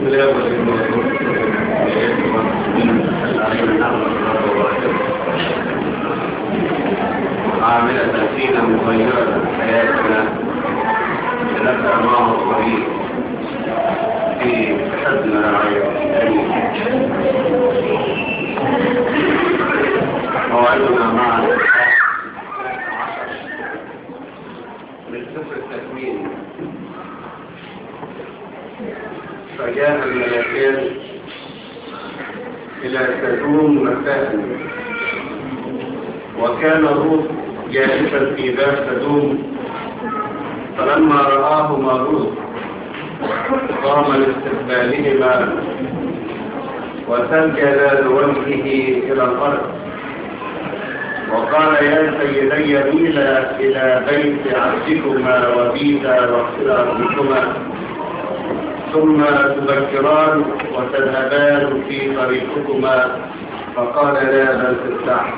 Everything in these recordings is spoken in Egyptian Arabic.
بسم الله والابن والروح عاملة فينا مغيرة حياتنا لنبدأ معه الطريق في حسن رعاية موعدنا مع من سفر التكوين فجاء الملكان إلى سدوم مساء وكان روح جالسا في باب سدوم فلما رآهما روح قام لاستقبالهما وسجد لوجهه إلى الأرض وقال يا سيدي ميلا إلى بيت عبدكما وبيتا واغسلا ربكما ثم تبكران وتذهبان في طريقكما فقال لا بل تفتح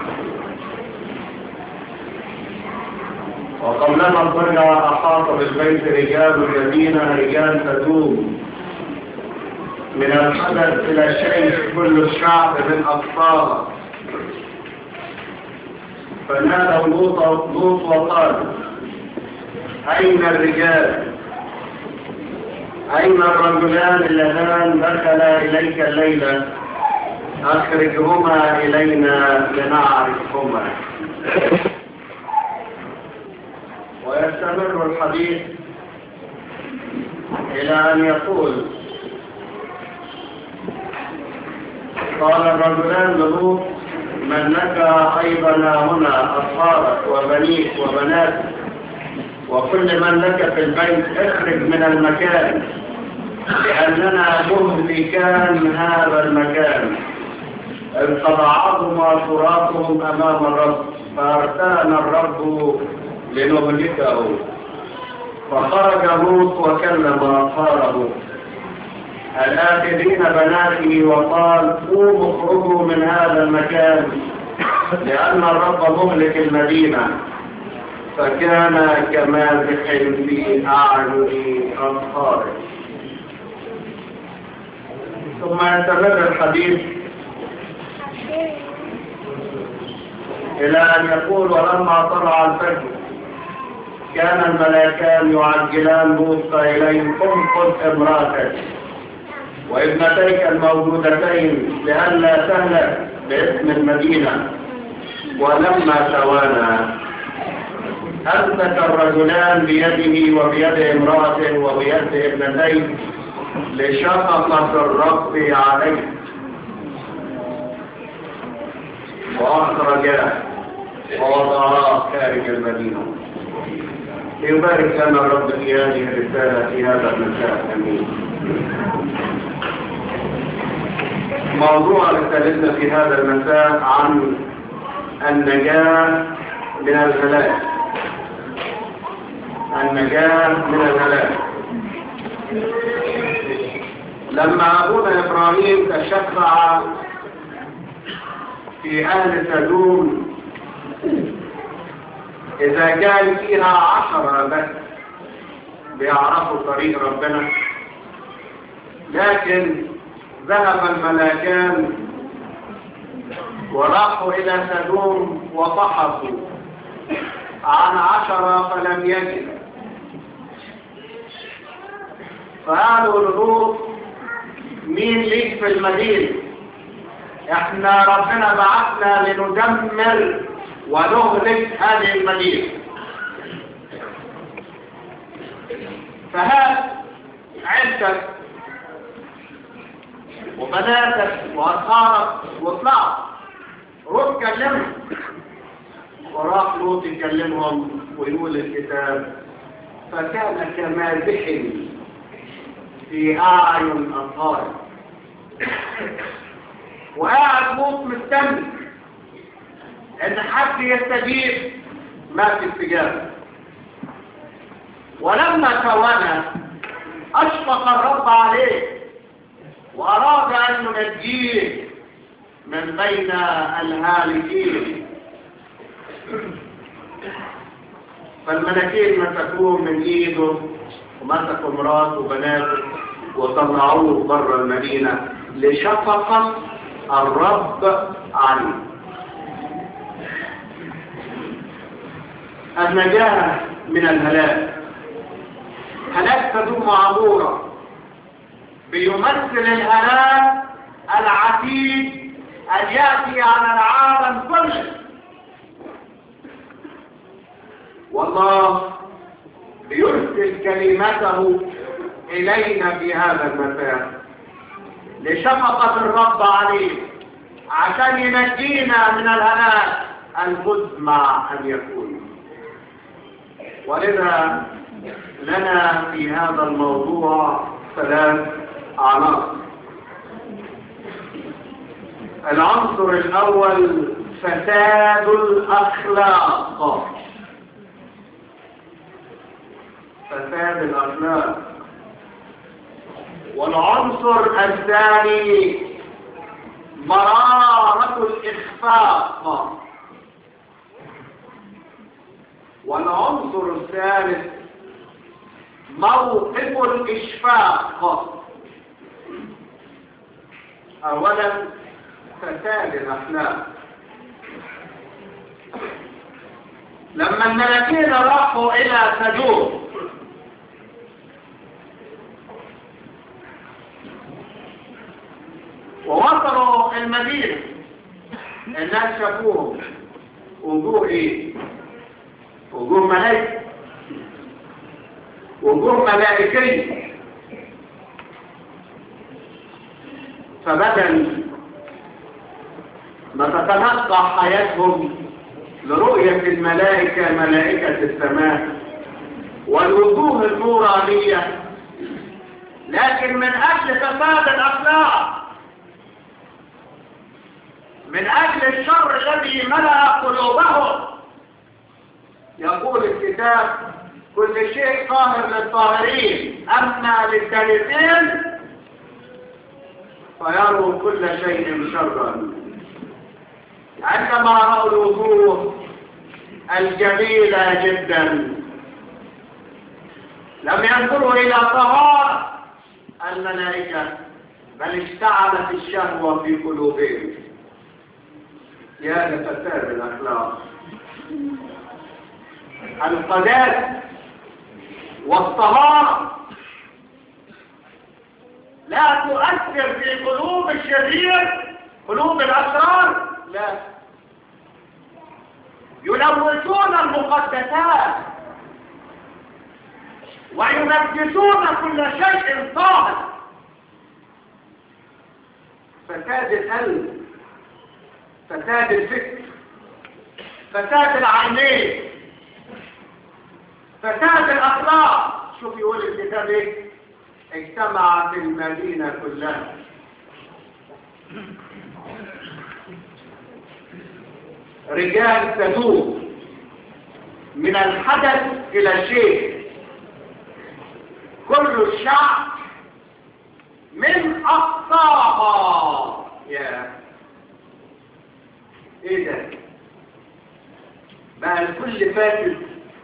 وقبلما الضجع أحاط بالبيت رجال المدينة رجال تدوم من الحدث إلى شيء كل الشعب من أطفال فنادوا لوط لوط وقال أين الرجال أين الرجلان اللذان دخلا إليك الليلة أخرجهما إلينا لنعرفهما ويستمر الحديث إلى أن يقول قال الرجلان للوط من لك أيضا هنا أصهارك وبنيك وبناتك وكل من لك في البيت اخرج من المكان لأننا مهلكان هذا المكان إذ قد عظم تراثهم أمام الرب فأرسلنا الرب لنهلكه فخرج لوط وكلم أصهاره الآخذين بناته وقال قوموا اخرجوا من هذا المكان لأن الرب مهلك المدينة فكان كمازح في أعين أصهاره ثم يستمر الحديث إلى أن يقول ولما طلع الفجر كان الملائكان يعجلان لوط إليه قم خذ امرأتك وابنتيك الموجودتين لئلا تهلك باسم المدينة ولما توانى أمسك الرجلان بيده وبيد امرأته وبيد ابنتيه لشفقة الرب عليه وأخرجاه ووضعاه خارج المدينة يبارك لنا الرب في هذه الرسالة في هذا المساء أمين موضوع رسالتنا في هذا المساء عن النجاة من الهلاك النجاة من الهلاك لما أبونا إبراهيم تشفع في أهل سدوم إذا كان فيها عشرة بس بيعرفوا طريق ربنا لكن ذهب الملاكان وراحوا إلى سدوم وفحصوا عن عشرة فلم يجد فقالوا للوط مين ليك في المدينة احنا ربنا بعثنا لندمر ونهلك هذه المدينة فهات عدتك وبناتك وأصهارك واطلعوا روح كلمهم وراح لوط يكلمهم ويقول الكتاب فكان كمازح في أعين أطهار وقاعد لوط مستني ان حد يستجيب ما في استجابه ولما توانى اشفق الرب عليه واراد ان ينجيه من بين الهالكين فالملكين مسكوه من ايده ومسكوا مراته وبناته وطلعوه بره المدينة لشفقة الرب عليه النجاة من الهلاك هلاك تدوم عبورة بيمثل الهلاك العتيد أن يأتي على العالم كله والله ليرسل كلمته إلينا في هذا المساء لشفقة الرب عليه عشان ينجينا من الهلاك المزمع أن يكون ولذا لنا في هذا الموضوع ثلاث عناصر العنصر الأول فساد الأخلاق فساد الأخلاق والعنصر الثاني مرارة الإخفاق والعنصر الثالث موقف الإشفاق أولا فساد الأخلاق لما الملاكين راحوا إلى سدوم ووصلوا المدينة الناس شافوهم وجوه ايه وجوه ملائكة وجوه ملائكية فبدل ما تتنقى حياتهم لرؤية الملائكة ملائكة السماء والوجوه النورانية لكن من أجل فساد الأخلاق من أجل الشر الذي ملأ قلوبهم يقول الكتاب كل شيء طاهر للطاهرين أما للثالثين فيروا كل شيء شرا عندما رأوا الوجوه الجميلة جدا لم ينظروا إلى طهارة الملائكة بل اشتعلت الشهوة في قلوبهم يا لفساد الأخلاق القداس والطهارة لا تؤثر في قلوب الشرير قلوب الأسرار لا يلوثون المقدسات وينجسون كل شيء طاهر فساد القلب فساد الفكر فساد العينين فساد الأخلاق شوف يقول الكتاب ايه اجتمعت المدينة كلها رجال تدوب من الحدث إلى الشيء كل الشعب من أقصاها يا ايه ده بقى الكل فاسد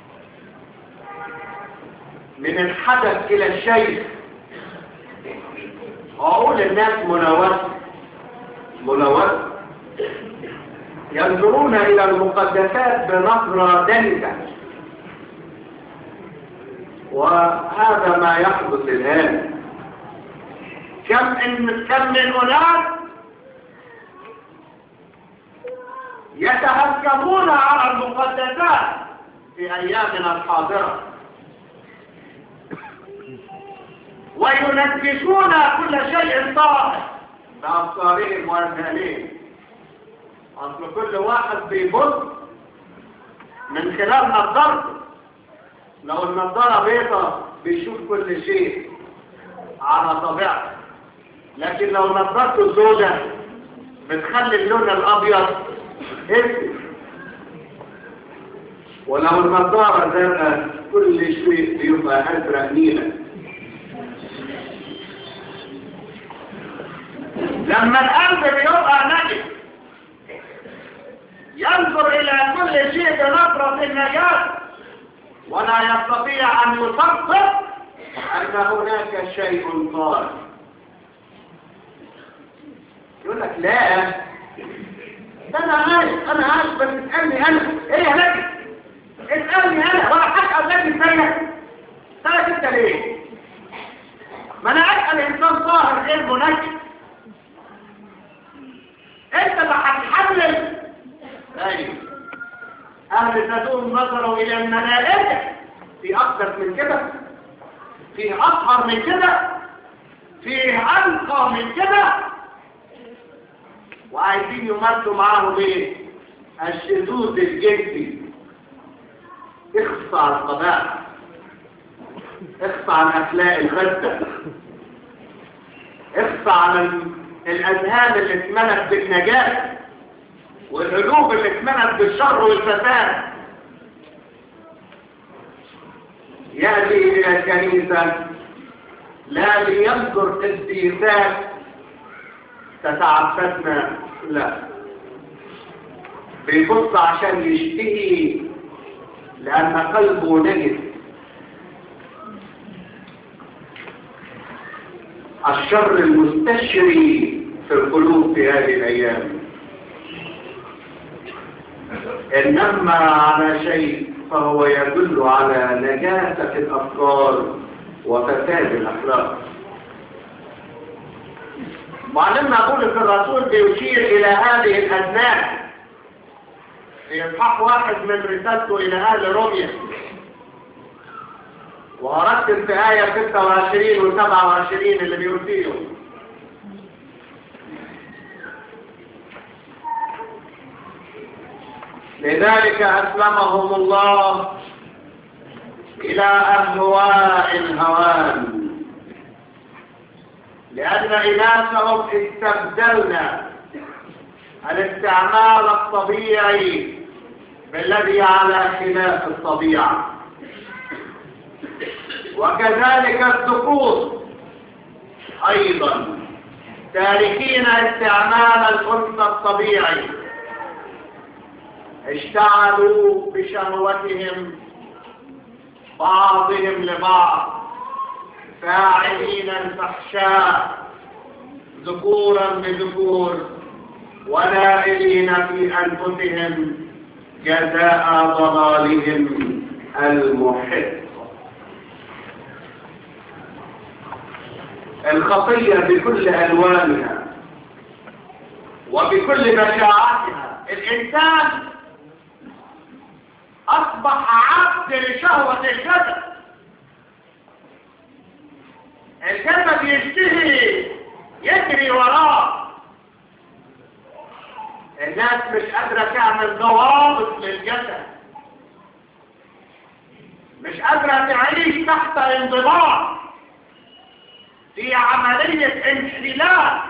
من الحدث الى الشيء اقول الناس منوسة منوسة ينظرون الى المقدسات بنظرة دنجة وهذا ما يحدث الان كم ان كم من اناس يتهكمون على المقدسات في ايامنا الحاضره وينجسون كل شيء طاهر بأبصارهم وأذهانهم أصل كل واحد بيبص من خلال نظارته لو النظارة بيضة بيشوف كل شيء على طبيعته لكن لو نظارته سودة بتخلي اللون الأبيض اسود ولو النظارة زرقاء كل شيء بيبقى أزرق نيلة لما القلب بيبقى نجس ينظر الى كل شيء بنظرة النجاة ولا يستطيع ان يصدق أن هناك شيء طارئ يقول لك لا ده أنا عارف أنا عارف بس اسألني أنا إيه يا لجي اسألني أنا ولا حد قال لجي زيك سألك أنت ليه ما أنا أسأل إنسان طاهر غير منجم أنت اللي هتحلل أيوه أهل سدوم نظروا إلى الملائكة في أكثر من كده في أطهر من كده في أنقى من كده وعايزين يمثلوا معاهم ايه الشذوذ الجنسي اخصى على القبائل اخصى على اخلاق الغدة اخصى على الاذهان اللي اتملت بالنجاة والقلوب اللي اتملت بالشر والفساد يأتي إلى الكنيسة لا لينظر قديسات تتعبدنا لا بيبص عشان يشتهي لأن قلبه نجس الشر المستشري في القلوب في هذه الأيام إنما على شيء فهو يدل على نجاسة الأفكار وفساد الأخلاق معلمنا بولس الرسول بيشير إلى هذه الأذنان في إصحاح واحد من رسالته إلى أهل روميا وأردت في آية 26 و 27 اللي بيقول فيهم لذلك أسلمهم الله إلى أهواء الهوان لأن إناثهم استبدلنا الاستعمال الطبيعي بالذي على خلاف الطبيعة وكذلك الذكور أيضا تاركين استعمال الأنثى الطبيعي اشتعلوا بشهوتهم بعضهم لبعض فاعلين الفحشاء ذكورا بذكور ونائلين في أنفسهم جزاء ضلالهم المحق الخطية بكل ألوانها وبكل بشاعتها الإنسان أصبح عبد لشهوة الجسد الجسد يشتهي يجري وراه الناس مش قادرة تعمل ضوابط للجسد مش قادرة تعيش تحت انضباط في عملية انحلال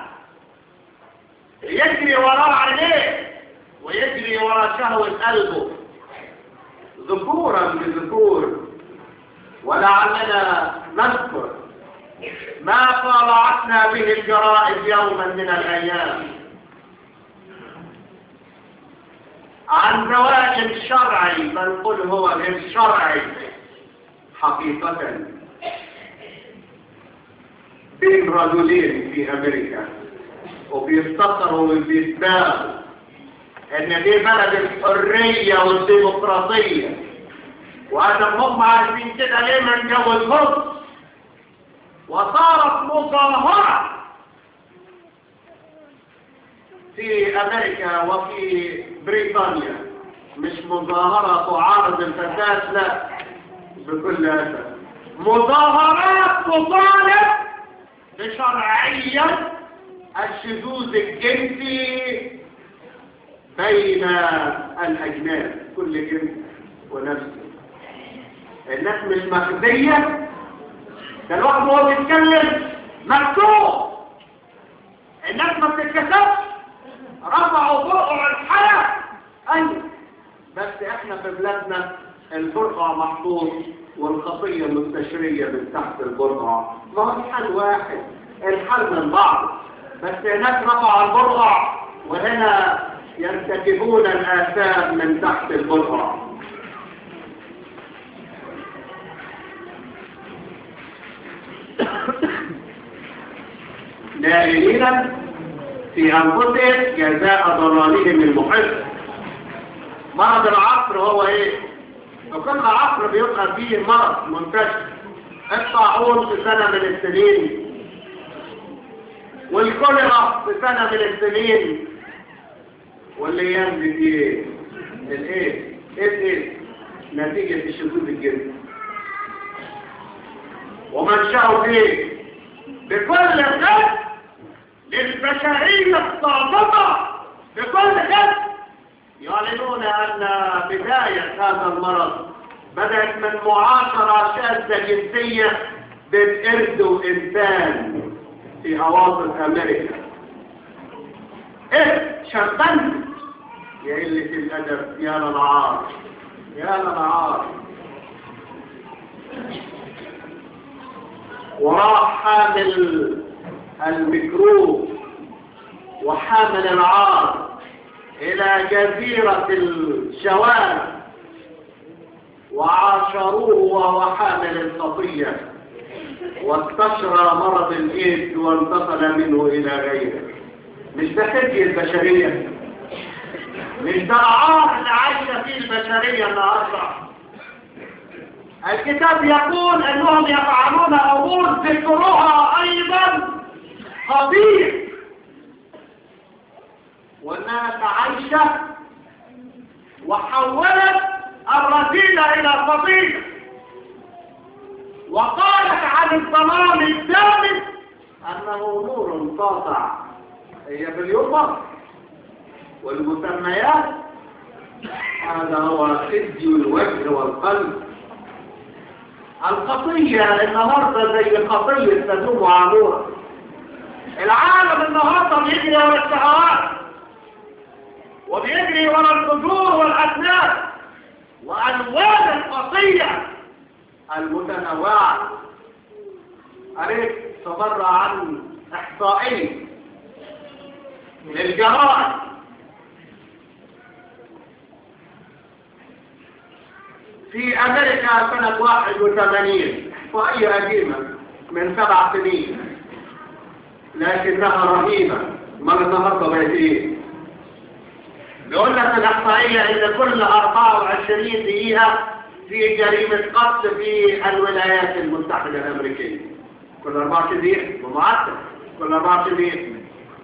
يجري وراء عينيه ويجري وراء شهوة قلبه ذكورا بذكور ولعلنا نذكر ما طالعتنا به الجرائد يوما من الأيام عن زواج شرعي بل قل هو غير شرعي حقيقة بين رجلين في أمريكا وبيفتخروا وبيتباهوا ان دي بلد الحرية والديمقراطية وأن هم عارفين كده ليه من جو النص وصارت مظاهرة في أمريكا وفي بريطانيا مش مظاهرة تعارض الفساد لا بكل أسف مظاهرات تطالب بشرعية الشذوذ الجنسي بين الأجناس كل جنس ونفسه الناس مش مخزية ده الواحد وهو بيتكلم مكتوب الناس ما بتتكسبش رفعوا برقع الحياة أيوة بس احنا في بلادنا البرقع محطوط والخطية مستشرية من تحت البرقع ما هو الحل واحد الحل من بعض بس هناك رفع البرقع وهنا يرتكبون الآثام من تحت البرقع نائلين في أنفسهم جزاء ضلالهم المحب مرض العصر هو ايه وكل عصر بيبقى فيه مرض منتشر الطاعون في سنة من السنين والكوليرا في سنة من السنين والايام دي دي ايه الايه ايه ايه نتيجة الشذوذ الجنسي ومنشأه فيه بكل خير للبشرية الصادقة بكل خير يعلنون أن بداية هذا المرض بدأت من معاشرة شاذة جنسية بين قرد وإنسان في أواصر أمريكا إيه شرطن يا قلة الأدب يا للعار يا للعار وراح حامل الميكروب وحامل العار إلى جزيرة الشوارع وعاشروه وهو حامل الخطية واستشرى مرض الإيدز وانتقل منه إلى غيره مش ده خزي البشرية مش ده العار اللي عايشة فيه البشرية النهارده الكتاب يقول انهم يفعلون امور ذكرها ايضا خبيث والناس عايشة وحولت الرذيلة الى فضيلة وقالت عن الظلام الدامس انه نور ساطع هي باليوم والمسميات هذا هو خزي الوجه والقلب الخطية النهاردة زي خطية سدوم وعمورة العالم النهاردة بيجري ورا الشهوات وبيجري ورا الفجور والأسنان وألوان الخطية المتنوعة قريت تبرع عن إحصائي للجرائم في أمريكا سنة 81 إحصائية قديمة من سبع سنين لكنها رهيبة ما النهارده بقت إيه؟ بيقول لك الإحصائية إن كل 24 دقيقة في جريمة قتل في الولايات المتحدة الأمريكية كل 24 دقيقة بمعدل كل 24 دقيقة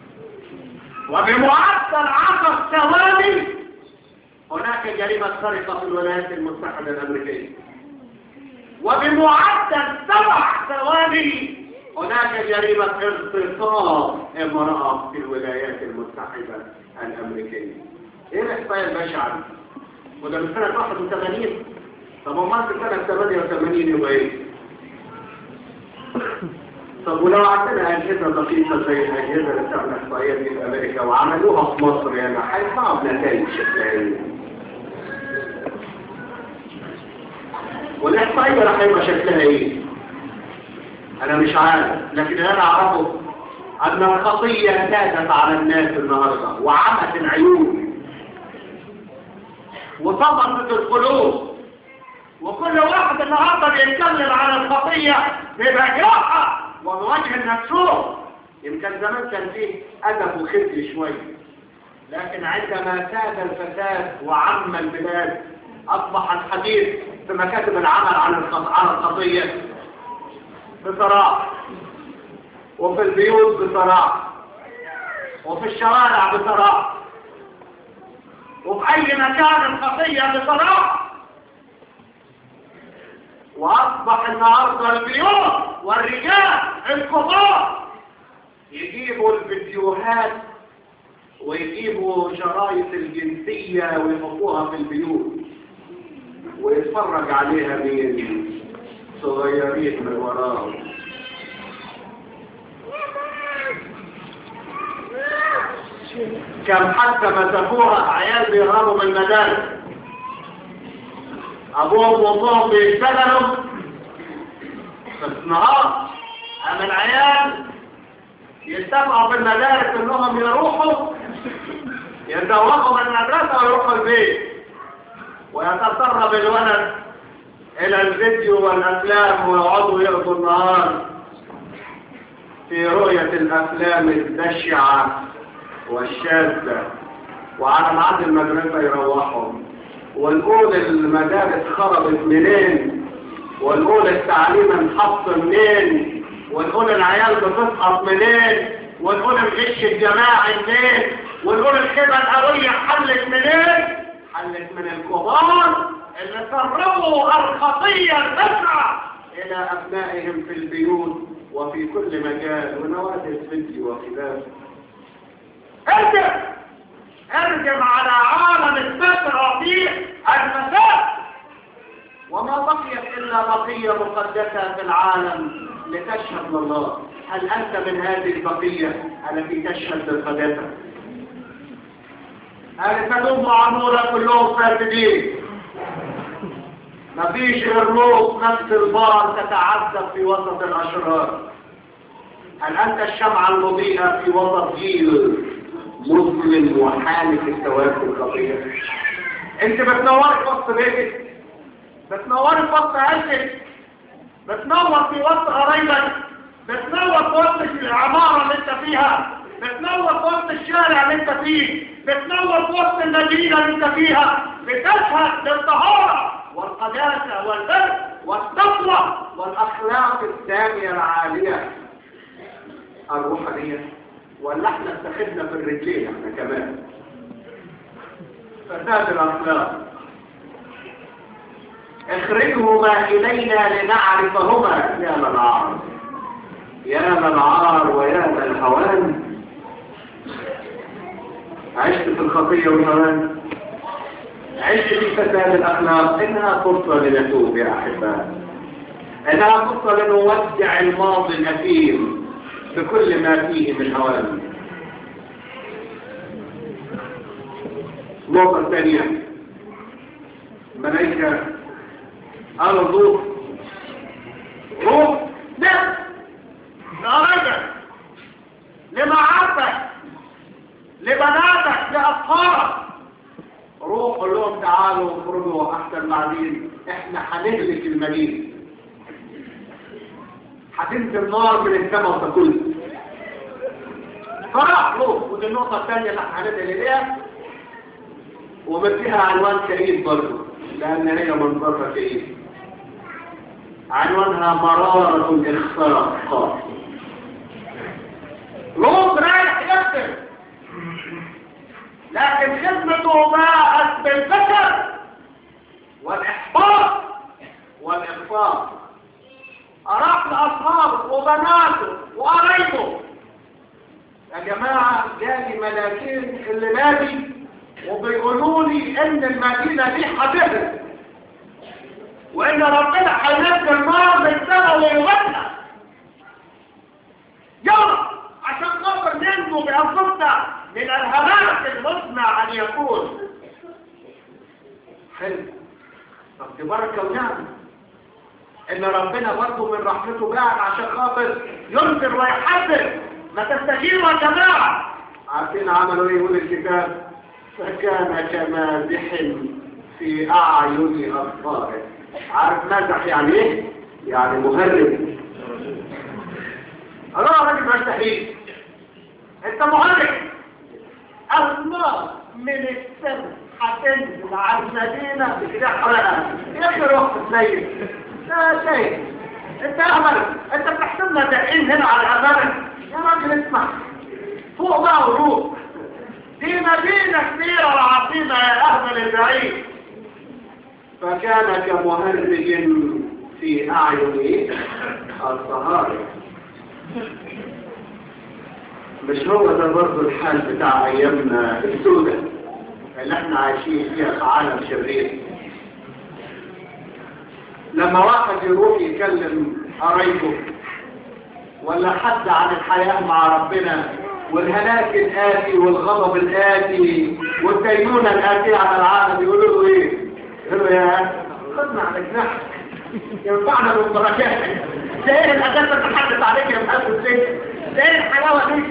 وبمعدل 10 ثواني هناك جريمة سرقة في الولايات المتحدة الأمريكية وبمعدل سبع ثواني هناك جريمة اغتصاب امرأة في الولايات المتحدة الأمريكية ايه الإحصائية البشعة دي؟ وده من سنة 81 طب امال في سنة 88 يبقى ايه؟ طب ولو عندنا أجهزة دقيقة زي الأجهزة اللي بتعمل إحصائيات في أمريكا وعملوها في مصر يعني هيطلعوا بنتائج شكلها والإحصائية راح يبقى شكلها إيه؟ أنا مش عارف لكن أنا أعرفه أن الخطية زادت على الناس النهاردة وعمت العيون وصمتت القلوب وكل واحد النهاردة بيتكلم عن الخطية ببجاحة وبوجه النفسوس يمكن زمان كان فيه أدب وخزي شوية لكن عندما ساد الفساد وعم البلاد أصبح الحديث في مكاتب العمل عن الخطية بصراحة وفي البيوت بصراحة وفي الشوارع بصراحة وفي أي مكان الخطية بصراحة وأصبح النهاردة البيوت والرجال الكبار يجيبوا الفيديوهات ويجيبوا شرايط الجنسية ويحطوها في البيوت ويتفرج عليها مين صغيرين من وراهم كم حتى مسكوها عيال بيهربوا من المدارس ابوهم وامهم بيشتغلوا بس نهار اما العيال يتبعوا في المدارس انهم يروحوا يتدوقوا من المدرسة ويروحوا البيت ويتسرب الولد الى الفيديو والافلام ويقعدوا يقضوا النهار في رؤية الأفلام البشعة والشاذة وعلى ميعاد المدرسة يروحوا ونقول المدارس خربت منين ونقول التعليم انحط منين ونقول العيال بتسقط منين ونقول الغش الجماعي منين ونقول الخدمة القوية حلت منين حلت من الكبار اللي سربوا الخطية البشعة إلى أبنائهم في البيوت وفي كل مجال ونوادي الفيديو وخلافه ارجع ارجع على عالم الفترة فيه المساء وما بقيت إلا بقية مقدسة في العالم لتشهد لله هل أنت من هذه البقية التي تشهد للقداسة هل تدوم معمولة كلهم فاسدين مفيش غير لوط نفس البار تتعذب في وسط الأشرار هل أنت الشمعة المضيئة في وسط جيل مظلم وحالك التوافق الخطير انت بتنوري في وسط بيتك بتنوري في وسط عيلتك بتنور في وسط قرايبك بتنور في وسط العمارة اللي انت فيها بتنور في وسط الشارع اللي انت فيه بتنور في وسط المدينة اللي انت فيها بتشهد للطهارة والقداسة والبر والتقوى والأخلاق السامية العالية الروحانية ولا احنا اتخذنا في الرجلين احنا كمان فساد الأخلاق اخرجهما إلينا لنعرفهما يا للعار يا للعار ويا للهوان عشت في الخطية والهوان عشت في فساد الأخلاق إنها فرصة لنتوب يا أحباء إنها فرصة لنودع الماضي الأثيم بكل ما فيه من هوان نقطة ثانية ملائكة أرض روح نفس لرجل لمعارفك لبناتك لأصحابك روح قول لهم تعالوا اخرجوا احسن بعدين احنا هنهلك المدينة هتنزل نار من السماء وتاكل فراح روح ودي النقطة الثانية اللي هننقل اليها ومديها عنوان كئيب برضه لأن هي منظرها كئيب عنوانها مرارة الإخفاق لوط رايح يكتب لكن خدمته باءت بالفشل والإحباط والإخفاق أراح لأصحابه وبناته وقرايبه يا جماعة جالي ملاكين اللي نادي وبيقولوا لي ان المدينة دي هتهرب وان ربنا هينزل نار من السماء ويغنى يلا عشان خاطر ننجو بانفسنا من الهلاك المصنع ان يكون حلو طب دي بركه ونعمه ان ربنا برضه من رحمته بعد عشان خاطر ينذر ويحذر ما تستجيبوا يا جماعه عارفين عملوا ايه يقول الكتاب فكان كمازح في اعين اطفاله عارف مازح يعني ايه يعني مهرب الله راجل مستحيل انت مهرب النار من السماء هتنزل على المدينة بتحرقها يا اخي روح تسيب لا شيء انت اهمل انت بتحسبنا دقين هنا على الامانة يا راجل اسمع فوق بقى وروح دي مدينة كبيرة وعظيمة يا اهمل البعيد فكان كمهرج في اعين الصهاري مش هو ده برضه الحال بتاع ايامنا السوداء اللي احنا عايشين فيها في عالم شرير لما واحد يروح يكلم قرايبه ولا حد عن الحياة مع ربنا والهلاك الآتي والغضب الآتي والدينونة الآتية على العالم يقولوا له ايه يقولوا يا خدنا على جناحك ينفعنا من بركاتك ده ايه الأجازة اللي حدث عليك يا مهندس السجن ده ايه الحلاوة دي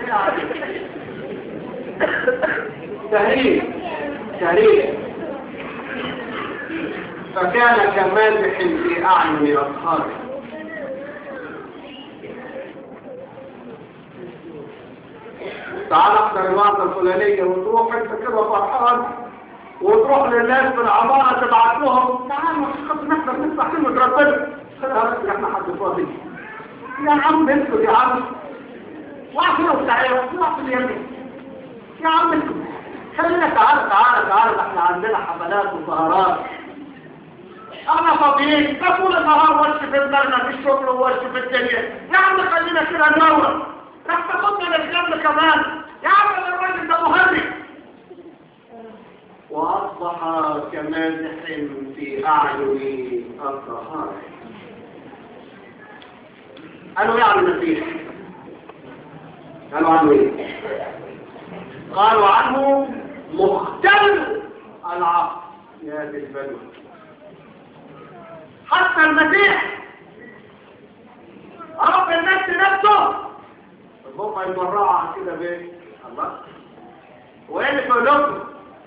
تهريب تهريب فكان كمازح في أعين أصحابه تعال احضر الوعظة الفلانية وتروح انت كده فرحان وتروح للناس في العمارة تبعت لهم تعالوا عشان خاطر نحضر نسمع كلمة ربنا خليها بس احنا حد فاضي يا عم اسكت يا عم واحد وتعالى واحد اليمين يا عم اسكت خلينا تعالى تعالى تعالى احنا عندنا حفلات وسهرات انا فاضيين ده طول النهار وش في المرمى في الشغل ووش في الدنيا يا عم خلينا كده ندور راح تاخدنا للجنب كمان يا عم الراجل ده مهرج واصبح كمازح في اعين الطهارة قالوا يعني المسيح قالوا عنه ايه قالوا عنه مختل العقل يا ذي البدو حتى المسيح رب النفس نفسه هم يتبرعوا عن كده بايه الله وايه اللي في قلوبهم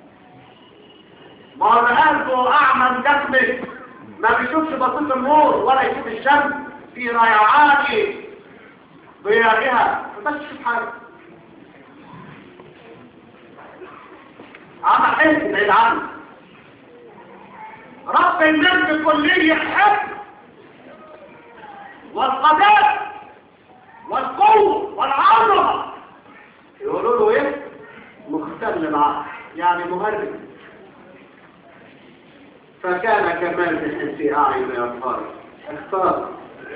ما هو قلبه اعمى مدخمس ما بيشوفش بسيط النور ولا يشوف الشمس في ريعان ضيائها ما بس يشوف حاجه عم حس بعيد عنه رب النفس كلية حب والقضاء والقوة والعظمة يقولوا له ايه مختل العقل يعني مهرج فكان كمال في اعين اطفال اختار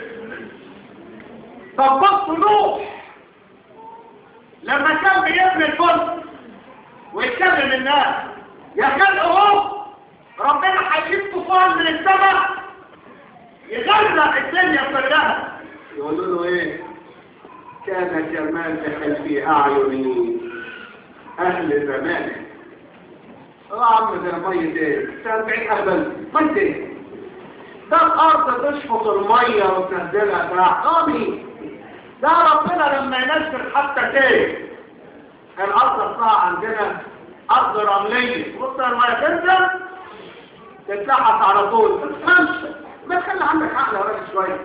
طبقت نوح لما كان بيبني الفلك ويتكلم الناس يا كان اهو ربنا هيجيب طوفان من السماء يغرق الدنيا كلها يقولوا له ايه كان كمال في اعين اهل زمانه اه عم ده ميه ايه سامعين اهبل ميه ايه ده الارض تشفط الميه وتنزلها تحت قامي ده ربنا لما ينزل حتى ايه الارض بتاع عندنا ارض رمليه بص الميه تنزل تتلحق على طول ما تفهمش ما تخلي عندك عقل يا راجل شويه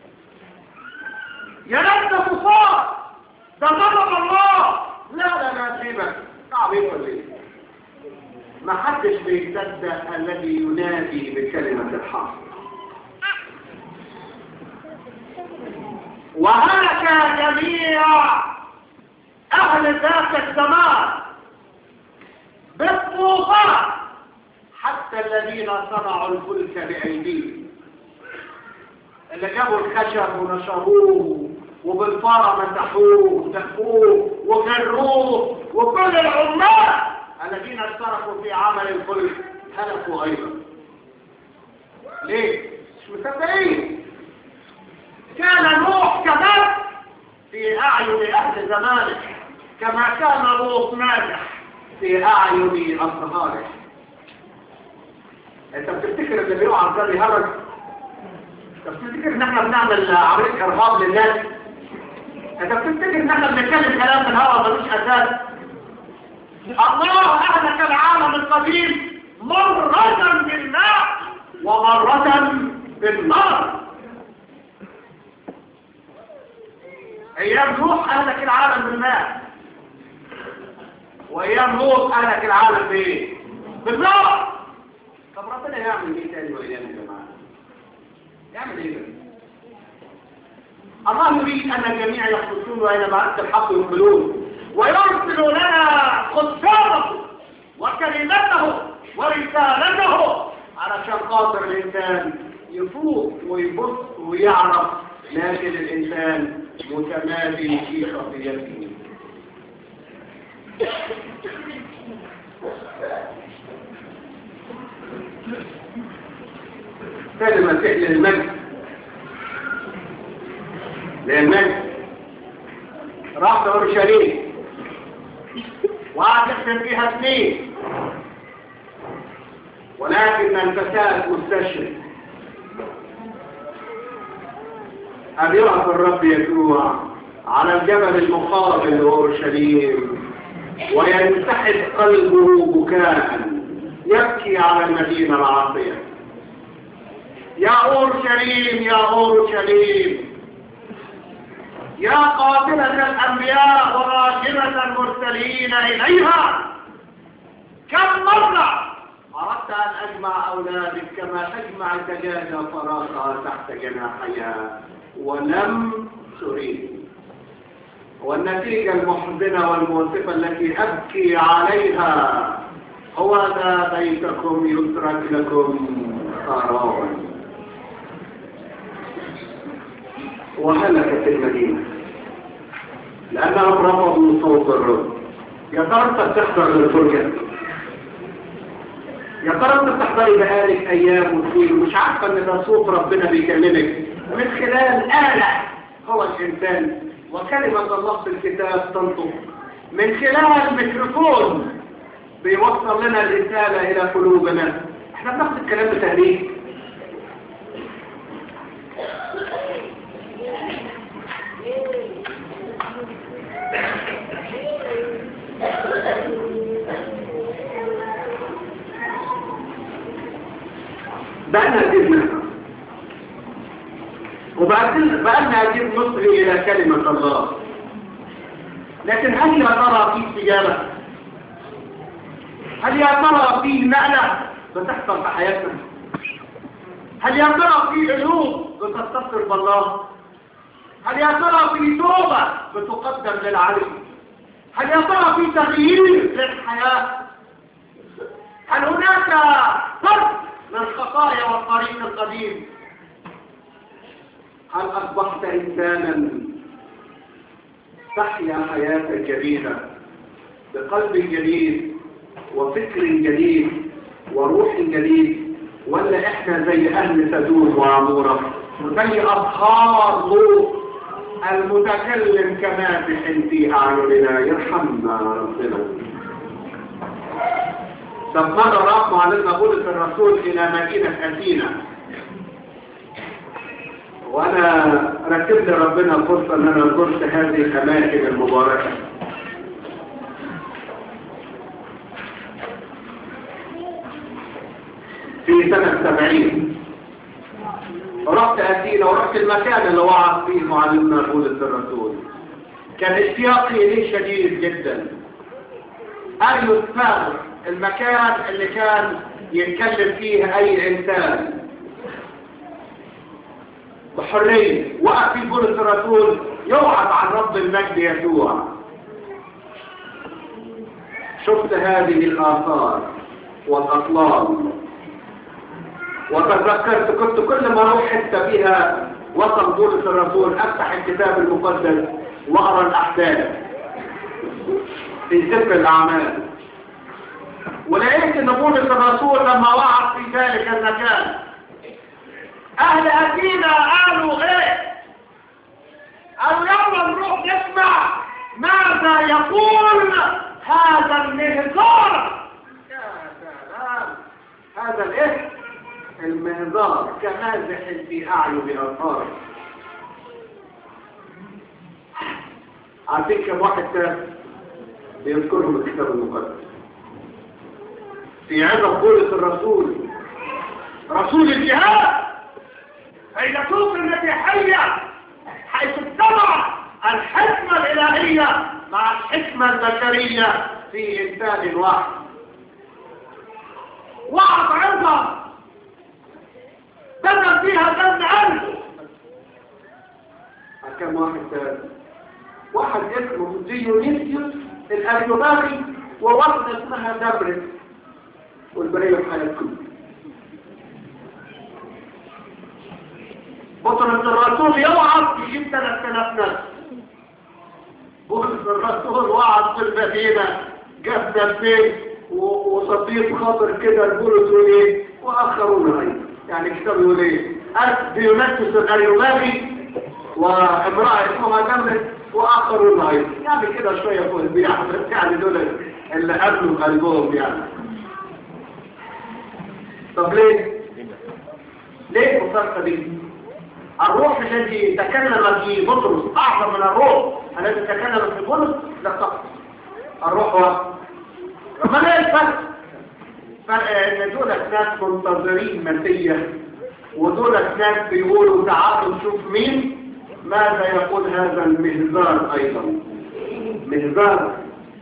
يا ريت ده كفار ده غضب الله لا لا لا سيبك تعبيط ولا ايه ما حدش بيصدق الذي ينادي بكلمة الحق وهلك جميع أهل ذات الزمان بالطوفان حتى الذين صنعوا الفلك بأيديهم اللي جابوا الخشب ونشروه وبالفارة مسحوه دفوه وجروه وكل العمال الذين اشتركوا في عمل الفلك هلكوا ايضا ليه مش مصدقين كان نوح كذب في اعين اهل زمانه كما كان لوط ناجح في اعين اصهاره انت بتفتكر اللي بيقع ده بيهرج انت بتفتكر ان احنا بنعمل عمليه ارهاب للناس انت بتفتكر ان احنا بنتكلم كلام في الهواء ملوش اساس الله أهلك العالم القديم مرة بالماء ومرة بالنار أيام نوح أهلك العالم بالماء وأيام لوط أهلك العالم بإيه؟ بالنار طب ربنا يعمل إيه تاني وأيام يا جماعة؟ يعمل إيه ده؟ الله يريد أن الجميع يخلصون وإلى معرفة الحق يقبلون ويرسل لنا قدامه وكلمته ورسالته علشان خاطر الإنسان يفوق ويبص ويعرف لكن الإنسان متمادي في خطيئته كلمة فعل المجد للمجد راح اورشليم وقعد يخدم فيها سنين ولكن الفساد مستشرق أن يقف الرب يسوع على الجبل المقابل لأورشليم وينسحب قلبه بكاء يبكي على المدينة العاصية يا أورشليم يا أورشليم يا قاتلة الأنبياء وراجمة كلمة المرسلين إليها كم مرة أردت أن أجمع أولادك كما تجمع الدجاجة فراغها تحت جناحيها ولم تريد والنتيجة المحزنة والمؤسفة التي أبكي عليها هو ذا بيتكم يترك لكم خرابا وهلكت المدينة لأنهم رفضوا صوت الرب يا ترى انت تحضر للفرجة يا ترى انت تحضري بقالك ايام وسنين ومش عارفه ان ده صوت ربنا بيكلمك من خلال آلة هو الإنسان وكلمة الله في الكتاب تنطق من خلال ميكروفون بيوصل لنا الرسالة إلى قلوبنا احنا بناخد الكلام بتهريج بقى جبنا وبعدين بقى نجيب مصري إلى كلمة الله لكن هل يا ترى في استجابة هل يا ترى في نقلة بتحصل في حياتنا هل يا ترى في قلوب بتتصل بالله هل يا ترى في توبة بتقدم للعلم هل يا ترى في تغيير للحياة هل هناك فرق من الخطايا والطريق القديم هل أصبحت إنسانا تحيا حياة جديدة بقلب جديد وفكر جديد وروح جديد ولا احنا زي اهل سدوم وعمورة زي اصهار لوط المتكلم كماسح في اعيننا يرحمنا ربنا طب ماذا راح معلمنا بولس الرسول الى مدينة اثينا وانا ركب لي ربنا فرصة ان انا زرت هذه الاماكن المباركة في سنة سبعين رحت أثينا ورحت المكان اللي وعظ فيه معلمنا بولس الرسول كان اشتياقي ليه شديد جدا أن يستمر المكان اللي كان يتكلم فيه أي إنسان بحرية وقف فيه بولس الرسول يوعظ عن رب المجد يسوع شفت هذه الآثار والأطلال وتذكرت كنت كل ما اروح حته فيها وصل بولس الرسول افتح الكتاب المقدس واقرا الاحداث في سفر الاعمال ولقيت ان بولس الرسول لما وعظ في ذلك المكان اهل اثينا قالوا ايه او يلا نروح نسمع ماذا يقول هذا المهزار يا سلام هذا الايه المهزار كمازح في أعين أطهار عارفين كم واحد تاني بيذكرهم الكتاب المقدس في عظم بولس الرسول رسول الجهاد فيلسوف التي حية حيث اجتمع الحكمة الإلهية مع الحكمة البشرية في إنسان واحد وعظ عظم بدل فيها دم ألف كم واحد ثاني واحد اسمه ديونيسيوس الأريوباغي وواحدة اسمها دبرس والبرية في حياتكم بطرس الرسول يوعظ يجيب 3000 نفس بطرس الرسول وعظ في المدينة جاب دبين وصديق خاطر كده البولس وايه واخرون ايضا يعني كتاب يقول ايه ديونيسيوس الاريوباغي وامرأة اسمها دمرس واخرون ايضا يعني كده شوية فوق البيع يعني دول اللي قبلوا قلبهم يعني طب ليه ليه المفارقة دي الروح الذي تكلم في بطرس اعظم من الروح الذي تكلم في بطرس لا تقص الروح هو ما لا الفرق فرق ان دول ناس منتظرين مسيح ودول ناس بيقولوا تعالوا نشوف مين ماذا يقول هذا المهزار ايضا مهزار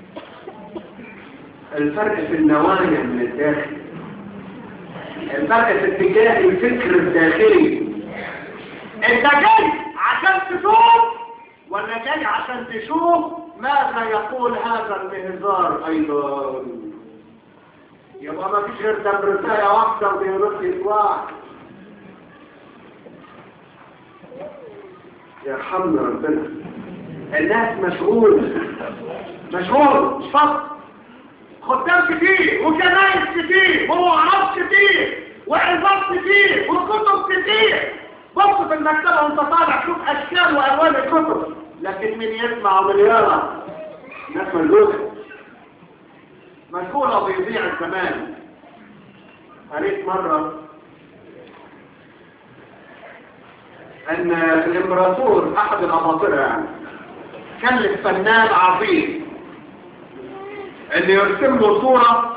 الفرق في النوايا من الداخل الفرق في اتجاه الفكر الداخلي انت جاي عشان تشوف ولا جاي عشان تشوف ماذا يقول هذا المهزار ايضا يبقى ما فيش غير دبرتاية واحدة وبيرد يطلع يرحمنا ربنا الناس مشغول مشغول مش فاضي خدام كتير وكنايس كتير ومعارض كتير وعظات كتير وكتب كتير بص في المكتبة وانت طالع شوف اشكال والوان الكتب لكن مين يسمع ومن يرى ناس مشغولة مشغولة وبيضيع الزمان قريت مرة ان الامبراطور احد الاماطرة يعني كلف فنان عظيم ان يرسم له صورة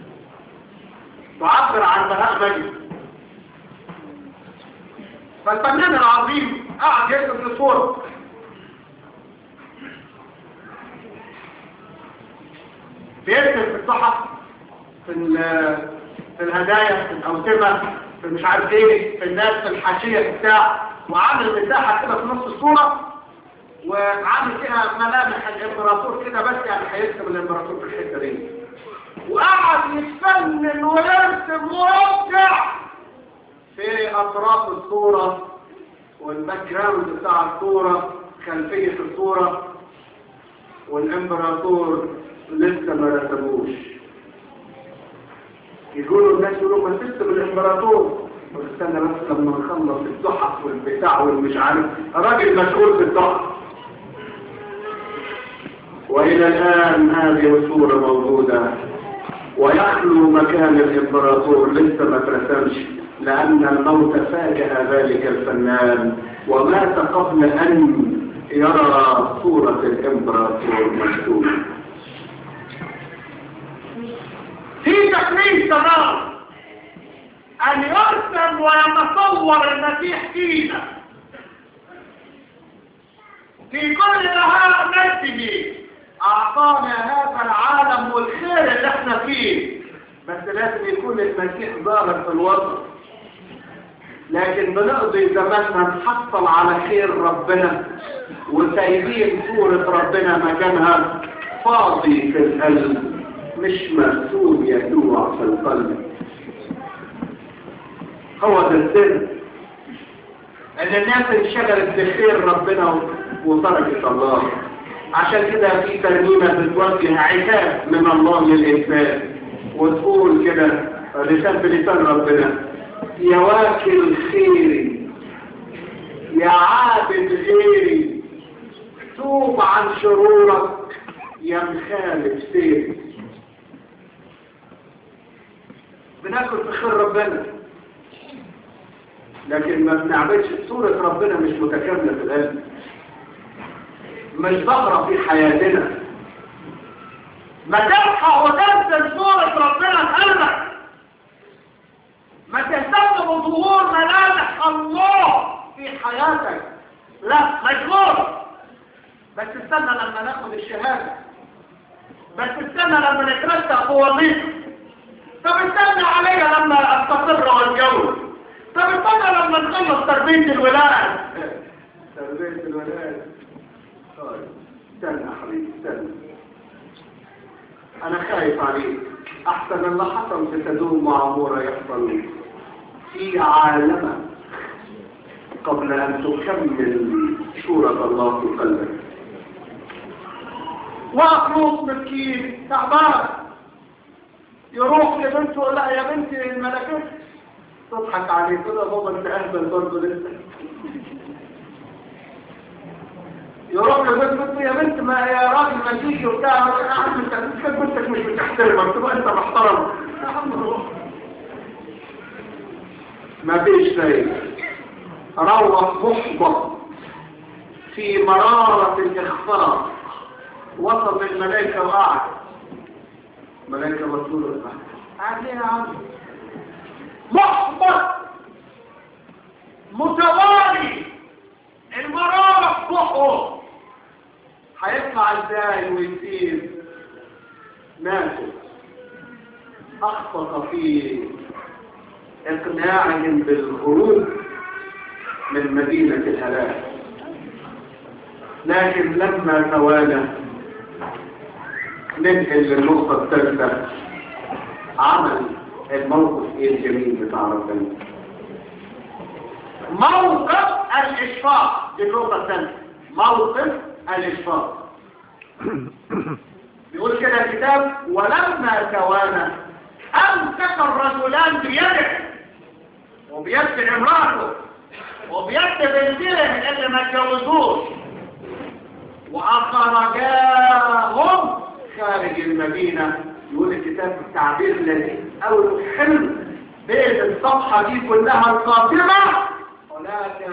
تعبر عن بهاء مجد فالفنان العظيم قعد يرسم له صورة بيرسم في الصحف في في الهدايا في الأوتمة في مش عارف ايه في الناس في الحاشية بتاع وعامل مساحة كده في نص الصورة وعامل فيها ملامح الامبراطور كده بس يعني هيرسم الامبراطور في الحته دي وقعد يتفنن ويرسم ويبدع في اطراف الصوره والباك جراوند بتاع الصوره خلفيه الصوره والامبراطور لسه ما رسموش يقولوا الناس يقولوا ما ترسم الامبراطور واستنى بس لما نخلص التحف والبتاع والمش عارف راجل مسؤول في التحف وإلى الآن هذه الصورة موجودة ويخلو مكان الإمبراطور لسه ما ترسمش لأن الموت فاجأ ذلك الفنان ومات قبل أن يرى صورة الإمبراطور مكتوبة في تكليف تمام أن يرسم ويتصور المسيح فينا في كل نهار نفسه أعطانا هذا العالم والخير اللي احنا فيه بس لازم يكون المسيح ظاهر في الوسط لكن بنقضي زماننا نحصل على خير ربنا وسايبين صورة ربنا مكانها فاضي في القلب مش مرسوم يدوع في القلب هو ده السر ان الناس انشغلت بخير ربنا وتركت الله عشان كده في ترنيمة بتوجه عتاب من الله للإنسان وتقول كده لسان بلسان ربنا يا واكل خيري يا عابد غيري توب عن شرورك يا مخالف سيري بناكل في خير ربنا لكن ما بنعملش صورة ربنا مش متكاملة في القلب مش ظاهرة في حياتنا ما تلحق وتنزل صورة ربنا في قلبك ما تهتم بظهور ملامح الله في حياتك لا مشغول بس استنى لما ناخد الشهادة بس استنى لما نترتب في وظيفة طب استنى عليا لما استقر واتجوز طب استنى لما نخلص تربية الولاد تربية الولاد طيب استنى يا حبيبي استنى انا خايف عليك احسن اللي حصل في تدوم وعمورة يحصل في عالمك قبل ان تكمل صورة الله في قلبك وافلوس مسكين تعبان يروح لبنته يقول لها يا بنتي الملكات تضحك عليه كده بابا انت اهبل برضه لسه يروح لبنته يا بنت ما يا راجل ما تيجي وبتاع يا عم انت بتحب بنتك مش بتحترمك تبقى انت محترم يا عم روح ما فيش فايدة روح محبط في مرارة الإخفاق وصل للملائكة وقعد ملائكة رسول الله قاعد ليه يا عم محبط متوالي المرارة في بحه هيطلع ازاي ويسير ناسه اخطأ في اقناعهم بالخروج من مدينة الهلاك لكن لما توالى ننقل للنقطة الثالثة عمل الموقف ايه الجميل بتاع ربنا موقف الاشفاق دي النقطة الثالثة موقف الاشفاق يقول كده الكتاب ولما توانى امسك الرجلان بيده وبيد امراته وبيد بنتهم اللي ما اتجوزوش واخرجاهم خارج المدينه يقول الكتاب التعبير الذي او الحلم بين الصفحه دي كلها القاتمه هناك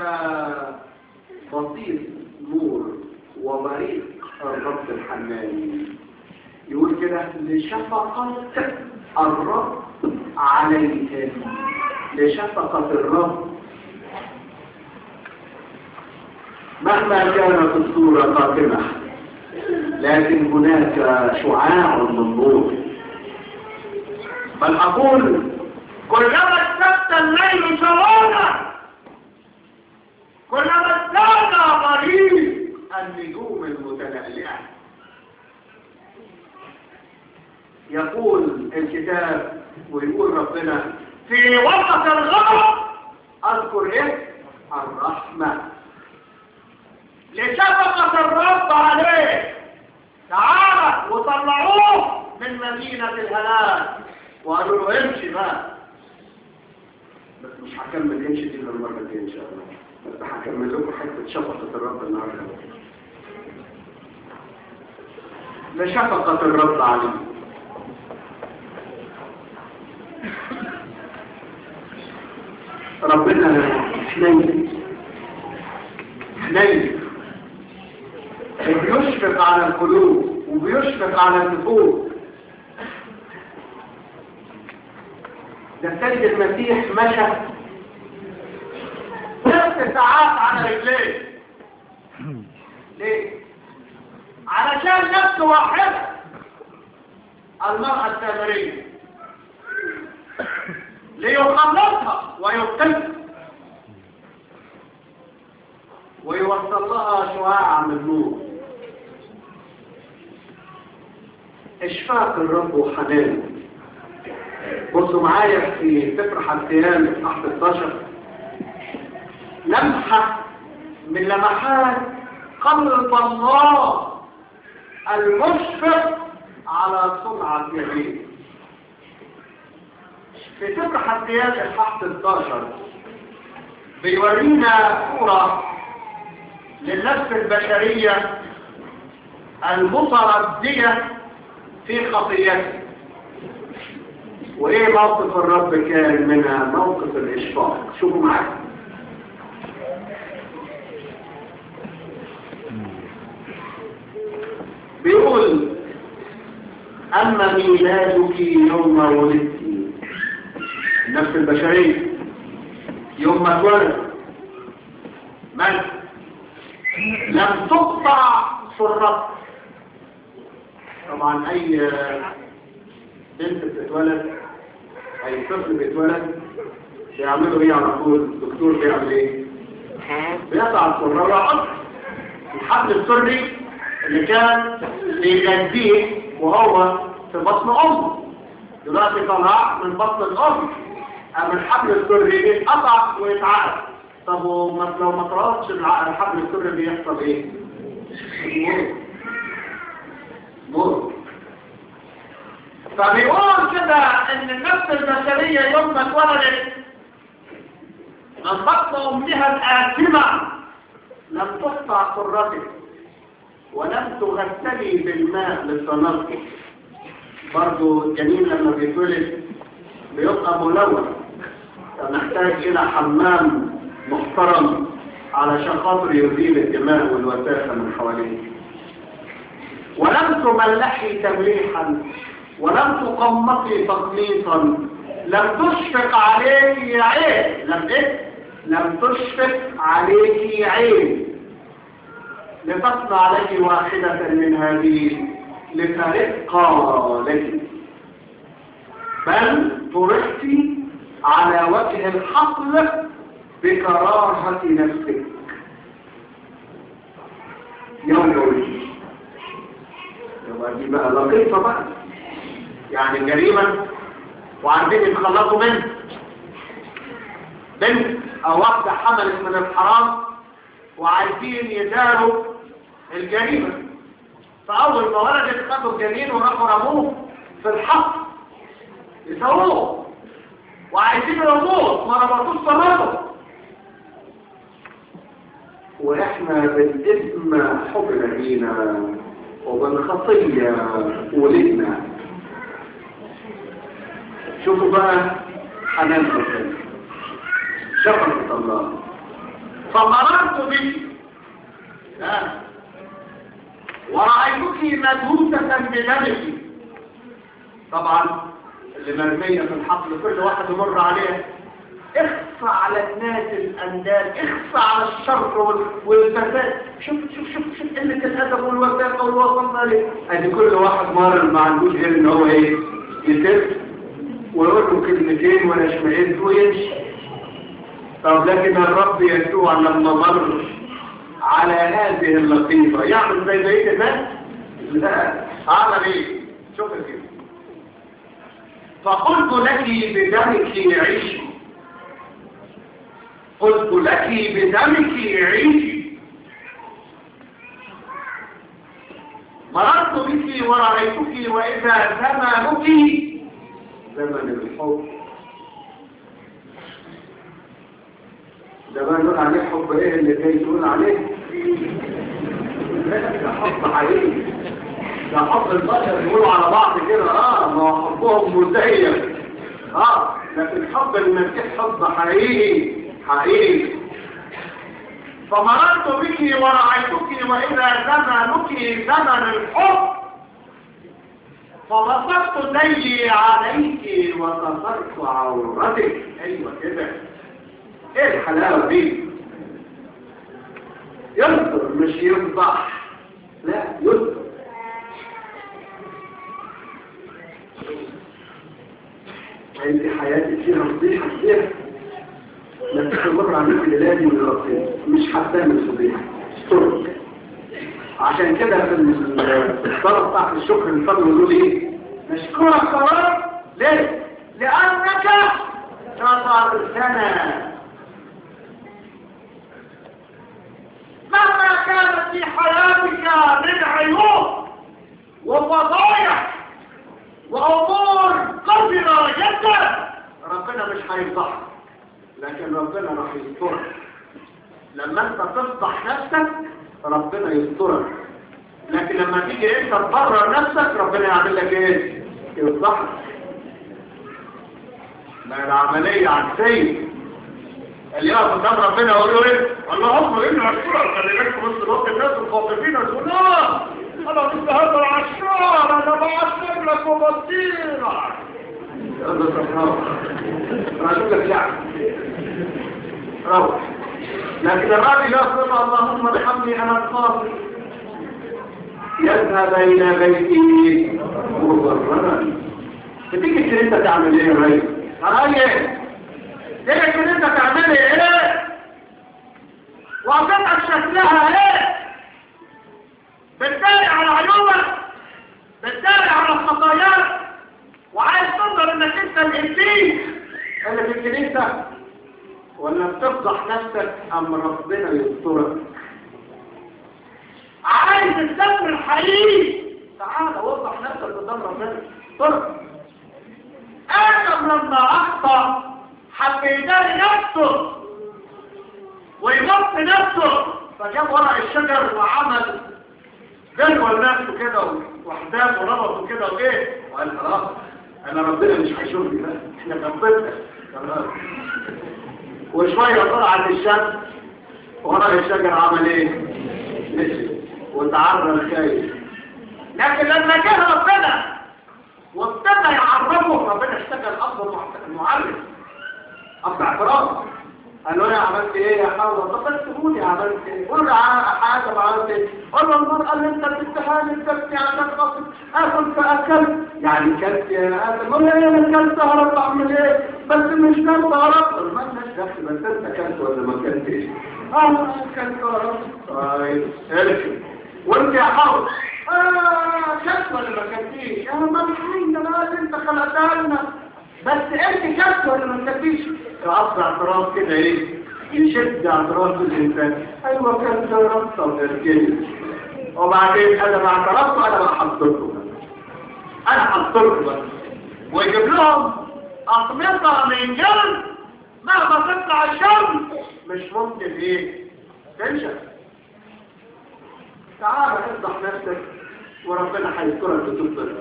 بسيط نور وبريق الرب الحناني يقول كده لشفقة الرب عليهم لشفقة الرب مهما كانت الصورة قاتمة لكن هناك شعاع من نور بل أقول كلما اشتد الليل سوانا كلما ازداد غريب النجوم المتلألئة يقول الكتاب ويقول ربنا في وسط الغضب اذكر ايه الرحمة لشفقة الرب عليه تعالى وطلعوه من مدينة الهلاك وقالوا له امشي بقى بس مش هكمل امشي دي المرة الجاية ان شاء الله بس هكمل لكم حتة شفقة الرب النهارده لشفقة الرب عليه ربنا حنين حنين بيشفق على القلوب وبيشفق على النفوس ده السيد المسيح مشى ست ساعات على رجليه ليه؟ علشان نفس واحدة المرأة السامرية ليخلصها ويبتلها ويوصل لها شعاع من نور اشفاق الرب وحنانه بصوا معايا في سفر حسيان تحت 16 لمحة من لمحات قلب الله المشفق على صنعة يديه في سفر حسيان تحت 16 بيورينا صورة للنفس البشرية المتردية في خطيئته وايه موقف الرب كان منها موقف الاشفاق شوفوا معايا بيقول اما ميلادك يوم ولدت النفس البشرية يوم ما اتولد من لم تقطع سرته طبعا اي بنت بتتولد اي طفل بيتولد بيعملوا ايه على طول الدكتور بيعمل ايه بيقطع السره ويحط الحبل السري اللي كان بيغذيه وهو في بطن امه دلوقتي طلع من بطن الام اما الحبل السري بيتقطع ويتعقد طب وما لو ما طلعتش الحبل السري بيحصل ايه موت موت فبيقول كده ان النفس البشرية يوم ما اتولدت من بطن امها الآثمة لم تقطع سرتك ولم تغسلي بالماء للتنظف برضو الجنين لما بيتولد بيبقى ملون فنحتاج الى حمام محترم علشان خاطر يزيل الدماء والوساخة من حواليه ولم تملحي تمليحا ولم تقمطي تقميطا لم تشفق عليك عين لم ايه لم تشفق عليك عين لتصنع لك واحدة من هذه لترق لك بل طرحت على وجه الحقل بكراهة نفسك يوم يوم يبقى دي بقى لطيفة بقى يعني جريمة وعايزين يتخلصوا منه بنت او واحدة حملت من الحرام وعايزين يداروا الجريمة فأول ما ولدت خدوا الجنين وراحوا رموه في الحق يسووه وعايزين يرموه ما ربطوش صراحه واحنا بالاسم حبنا بينا وبالخطية ولدنا شوفوا بقى حنان ربنا شفقة الله فمررت بك ورأيتك مدهوسة بدمك طبعا اللي مرمية في الحقل كل واحد يمر عليها اخفى على الناس الاندال اخفى على الشر والفساد شوف شوف شوف شوف قله الادب والوفاء والوطن عليه ادي كل واحد مر ما عندوش غير ان هو ايه يسر ويقول له كلمتين ولا اشمئز ويمشي طب لكن الرب يسوع لما مر على هذه اللطيفة يعمل زي بقية الناس لا عمل ايه شوف كده فقلت لك بدمك عيشي قلت لك بدمك عيشي مررت بك ورأيتك وإذا زمنك زمن الحب ده بقى نقول عليه حب ايه اللي جاي تقول عليه ده حب حقيقي ده حب البشر يقولوا على بعض كده اه ما هو حبهم مزيف اه لكن حب المسيح حب حقيقي حقيقي فمررت بك ورأيتك وإذا زمنك زمن الحب فبسطت يدي عليك وكسرت عورتك ايوه كده ايه الحلاوة دي ينظر مش يفضح لا ينظر انت حياتك فيها فضيحة كتير لما تمر عليك للادي والرصيد مش هتعمل فضيحة استرك عشان كده في الصلاة بتاعت الشكر الفضل يقول ايه نشكرك يا رب ليه لانك شطرتنا مهما كانت في حياتك من عيوب وفضايح وأمور قذرة جدا ربنا مش هيفضحك لكن ربنا راح يسترك لما انت تفضح نفسك ربنا يسترك لكن لما تيجي انت تبرر نفسك ربنا يعمل لك ايه يفضحك ما العملية عكسية اللي يقف قدام ربنا يقول له ايه اللهم اني اشكرك خلي بالك في نص الوقت الناس الخاطفين يقولوا لا انا مثل هذا العشار انا بعشر لك وبصيرك هذا صحراء انا اقول لك لا روح لكن الراجل يقول اللهم ارحمني انا الخاطئ يذهب الى بيته مضررا بتيجي انت تعمل ايه يا ريس؟ ريس لكن انت تعملي ايه وقطعك شكلها ايه بتداري على عيوبك بتداري على خطاياك وعايز تنظر انك انت الانسان اللي في الكنيسة ولا بتفضح نفسك ام ربنا يسترك عايز الستر الحقيقي تعال وضح نفسك قدام ربنا استرك ادم لما اخطأ حب يداري نفسه ويغط نفسه فجاب ورق الشجر وعمل جلوة لنفسه كده وحدات وربطه كده وايه وقال خلاص انا ربنا مش هيشوفني بقى احنا جنبتنا خلاص وشوية طلعت الشمس ورق الشجر عمل ايه مشي وتعرض الخايف لكن لما جه ربنا وابتدى يعرفه ربنا اشتغل افضل معلم أبدا اعتراض قالوا لي عملت ايه يا حول طب تقولي عملت ايه قول لي حاجه عملت ايه قول له المرأة اللي انت بتستحال الكبت عشان خاطر اكل فاكل يعني كلت يا ادم قول لي انا كلت هرب اعمل ايه بس مش كلت هرب ما لناش دخل بس انت كلت ولا ما كلتش اه كلت هرب طيب اركب وانت يا حول اه كلت ولا ما كلتيش انا ما الحين ده انت خلقتها لنا بس انت كلت ولا ما كلتيش يقطع اعتراف كده ايه يشد اعتراف الانسان ايوه كلت يا رب طب ارجعي وبعدين انا ما اعترفت انا ما حطيته انا حطيته بس ويجيب لهم اطمطه من جلد مهما تطلع الشمس مش ممكن ايه تنشف تعال افضح نفسك وربنا هيذكرك بتفضل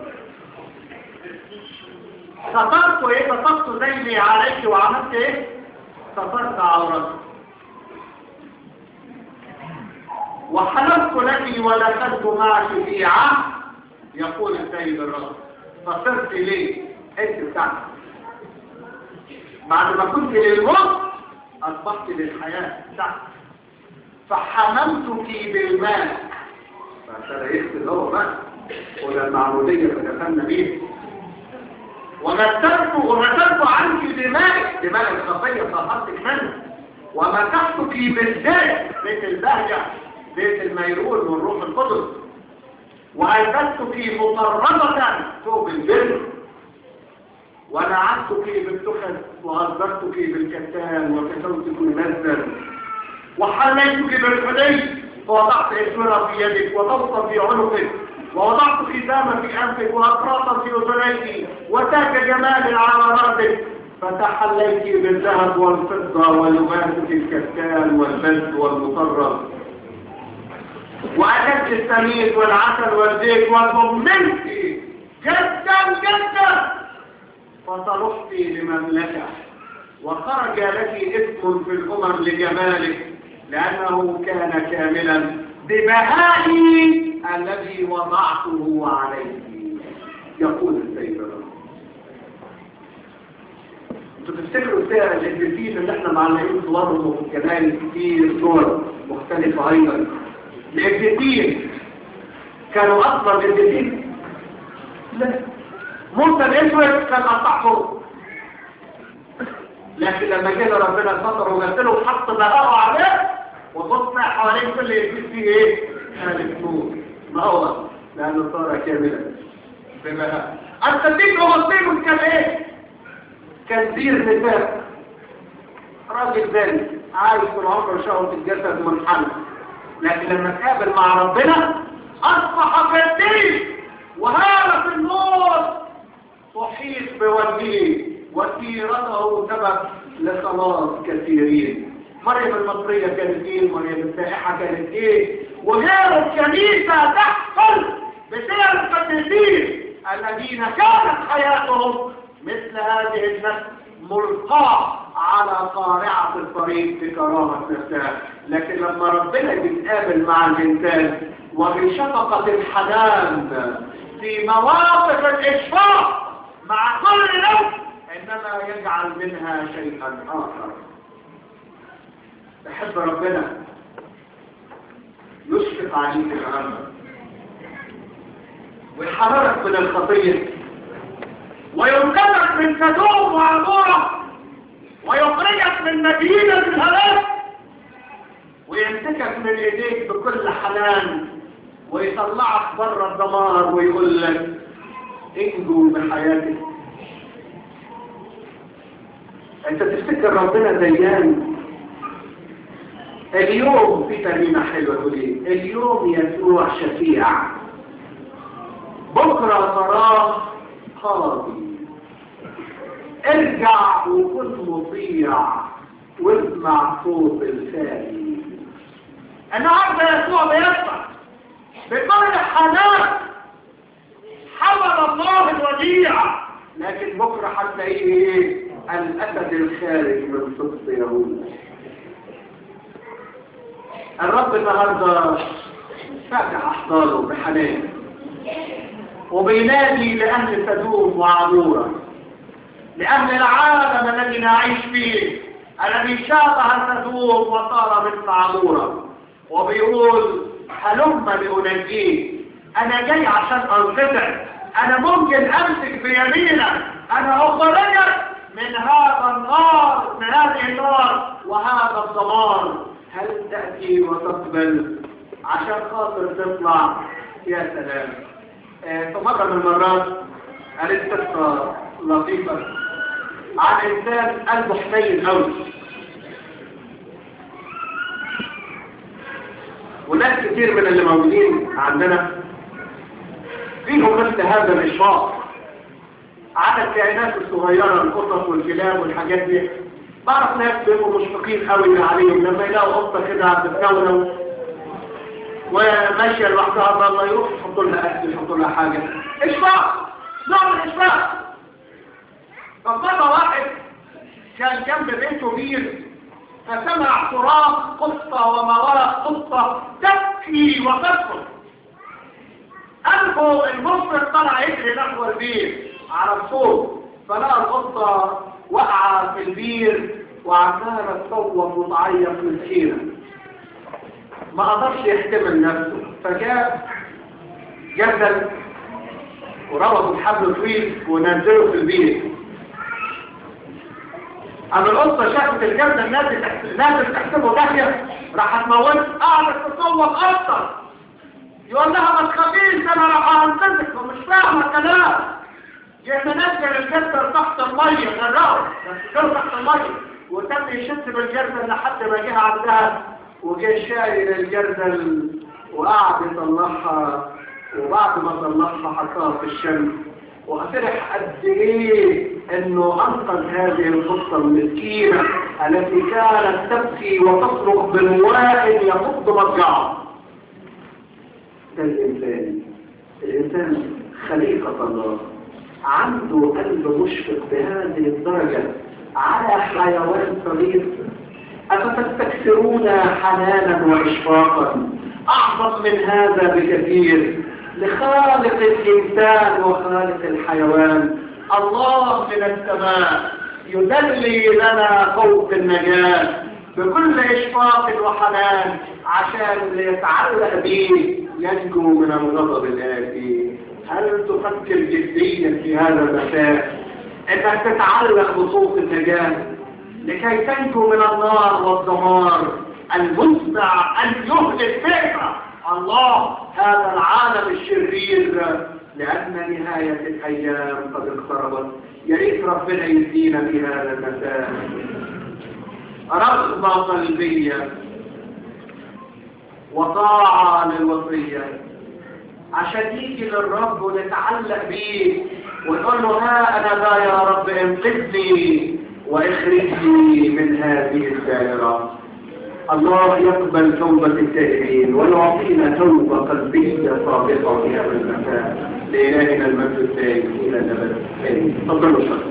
سترت ايه سترت زيني عليك وعملت ايه سترت عورتك وحلفت لك ودخلت معك في عهد يقول السيد الرب فصرت ليه انت بتاعتك بعد ما كنت للموت اصبحت للحياه بتاعتك فحممتك بالماء فشريت اللي هو بقى ولا المعموديه فدخلنا بيه ومثلت ومثلت عنك دماء دماء الخطية طهرتك منه ومسحتك بالزيت بيت البهجة بيت الميرون والروح القدس وألبستك مطربة ثوب البر ونعمتك بالتخن وأصدرتك بالكتان وكسوتك المزل وحليتك بالحدي ووضعت إسورة في يدك وضغط في عنقك ووضعت ختاما في أنفك وأقراطا في أذنيك وتاج جمال على رأسك فتحليت بالذهب والفضة ولباسك الكتان والبلد والمطرب وأكلت السميد والعسل والزيت وضمنت جدا جدا فصلحت لمملكة وخرج لك اسم في الأمم لجمالك لأنه كان كاملا ببهائي الذي وضعته عليه يقول السيد الرب انتوا تفتكروا السيرة الإبليسيين اللي احنا معلقين صورهم كمان كتير صور مختلفة أيضا الإبليسيين كانوا أصلا الإبليسيين لا موسى الأسود كان قطعه لكن لما جه ربنا سطر ومثله وحط بقاءه عليه وبص حوالين كل يجيب فيه ايه؟ خالف نور ما هو لأنه صار كاملا بما الصديق ومصيبه كان ايه؟ كان دير نساء راجل ذلك عايش طول عمره شهوة الجسد منحل لكن لما تقابل مع ربنا أصبح قديس وهذا في الموت صحيح بوجهه وسيرته سبب لخلاص كثيرين مريم المصرية كانت ايه مريم السائحة كانت ايه وغير الكنيسة تحصل بسير القديسين الذين كانت حياتهم مثل هذه النفس ملقاة على قارعة الطريق بكرامة نفسها لكن لما ربنا بيتقابل مع الإنسان وبشفقة الحنان في مواقف الإشفاق مع كل نفس إنما يجعل منها شيئا آخر تحب ربنا يشفق عليك الأمر ويحررك من الخطية وينقذك من سدوم وعمورة ويخرجك من مدينة الهلاك ويمسكك من ايديك بكل حنان ويطلعك بره الدمار ويقول لك انجو بحياتك انت تفتكر ربنا ديان اليوم في ترميمة حلوة تقول ايه اليوم يسوع شفيع بكرة تراه قاضي ارجع وكن مطيع واسمع صوت الخالي النهارده يسوع بيسمع بكل حنان حمل الله الوديع لكن بكره هتلاقيه ايه الاسد الخارج من صدق يهوذا الرب النهارده فاتح احضانه بحنان وبينادي لأهل سدوم وعمورة لأهل العالم الذي نعيش فيه الذي شابه تدوم وصار مثل عمورة وبيقول هلم لأنجيه أنا جاي عشان أنقذك أنا ممكن أمسك بيمينك أنا أخرجك من هذا النار من هذه النار وهذا الدمار هل تأتي وتقبل عشان خاطر تطلع يا سلام آه، في مرة من المرات قريت قصة لطيفة عن إنسان قلبه حنين قوي وناس كتير من اللي موجودين عندنا فيهم مثل هذا الإشفاق على الكائنات الصغيرة القطط والكلاب والحاجات دي بعرف ناس بيبقوا مشفقين قوي عليهم لما يلاقوا قطة كده بتتكونوا وماشية لوحدها الله يروح يحطوا لها أكل يحطوا لها حاجة إشفاق نوع من الإشفاق فمرة واحد كان جنب بيته بير فسمع صراخ قطة وما وراء قطة تبكي وتصرخ قلبه المصر طلع يجري نحو البير على الصوت فلقى القطة وقع في البير وعمالة تصوت وتعيط مسكينة ما قدرش يحتمل نفسه فجاء جسد وربطه بحبل طويل ونزله في البير اما القطه شافت الجسد نازل تحت نازل تحسبه داهيه راحت موت قعدت تصوت اكتر يقول لها ما تخافيش انا راح انقذك ومش فاهمه كلام جه منزل الجسد تحت الميه غرقه بس تحت الميه وتم يشد بالجردل لحد ما جه عندها وجه شايل الجردل وقعد يطلعها وبعد ما طلعها حطها في الشمس وفرح قد ايه انه انقذ هذه القصه المسكينه التي كانت تبكي وتصرخ بالوائل يفض مضجعها ده الانسان الانسان خليقه الله عنده قلب مشفق بهذه الدرجه على حيوان صغير أفتستكثرون حنانا وإشفاقا أعظم من هذا بكثير لخالق الإنسان وخالق الحيوان الله من السماء يدلي لنا فوق النجاة بكل إشفاق وحنان عشان اللي يتعلق به ينجو من الغضب الآتي هل تفكر جديا في هذا المساء انك تتعلق بصوت النجاة لكي تنجو من النار والدمار المسمع ان يهلك فكرة الله هذا العالم الشرير لأن نهاية الأيام قد اقتربت يا ريت ربنا يدينا في هذا المساء رغبة قلبية وطاعة للوصية عشان نيجي للرب ونتعلق بيه ونقول له ها أنا ذا يا رب انقذني واخرجني من هذه الدائرة الله يقبل توبة التائبين ويعطينا توبة قلبية صادقة في هذا المساء لإلهنا المجد الدائم إلى الأبد آمين تفضلوا شكرا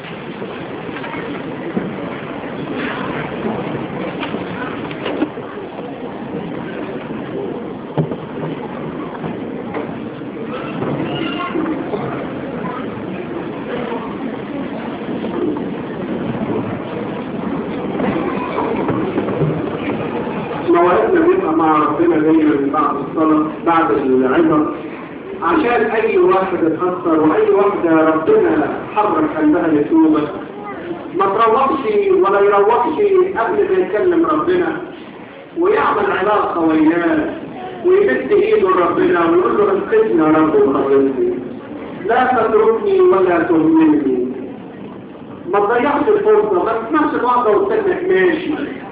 موعدنا بيبقى مع ربنا دايما بعد الصلاة بعد العظة عشان أي واحد اتأثر وأي واحدة ربنا حرك قلبها لتوبة ما تروحش ولا يروحش قبل ما يكلم ربنا ويعمل علاقة وياه ويمد ايده لربنا ويقول له انقذنا يا رب وخلصني لا تتركني ولا تهملني ما تضيعش الفرصة ما تسمعش الوعظة وتستنك ماشي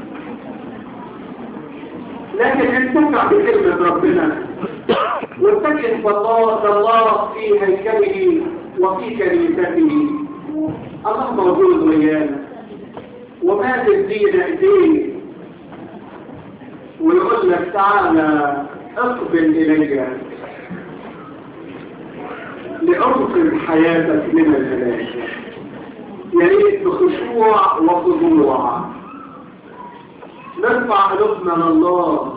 لكن انتفع بكلمة ربنا واتكل فالله الله في هيكله وفي كنيسته الله موجود ويانا وما تدينا ايديه ويقول لك تعالى اقبل الي لأنقذ حياتك من الهلاك يا ريت بخشوع وخضوع نرفع قلوبنا لله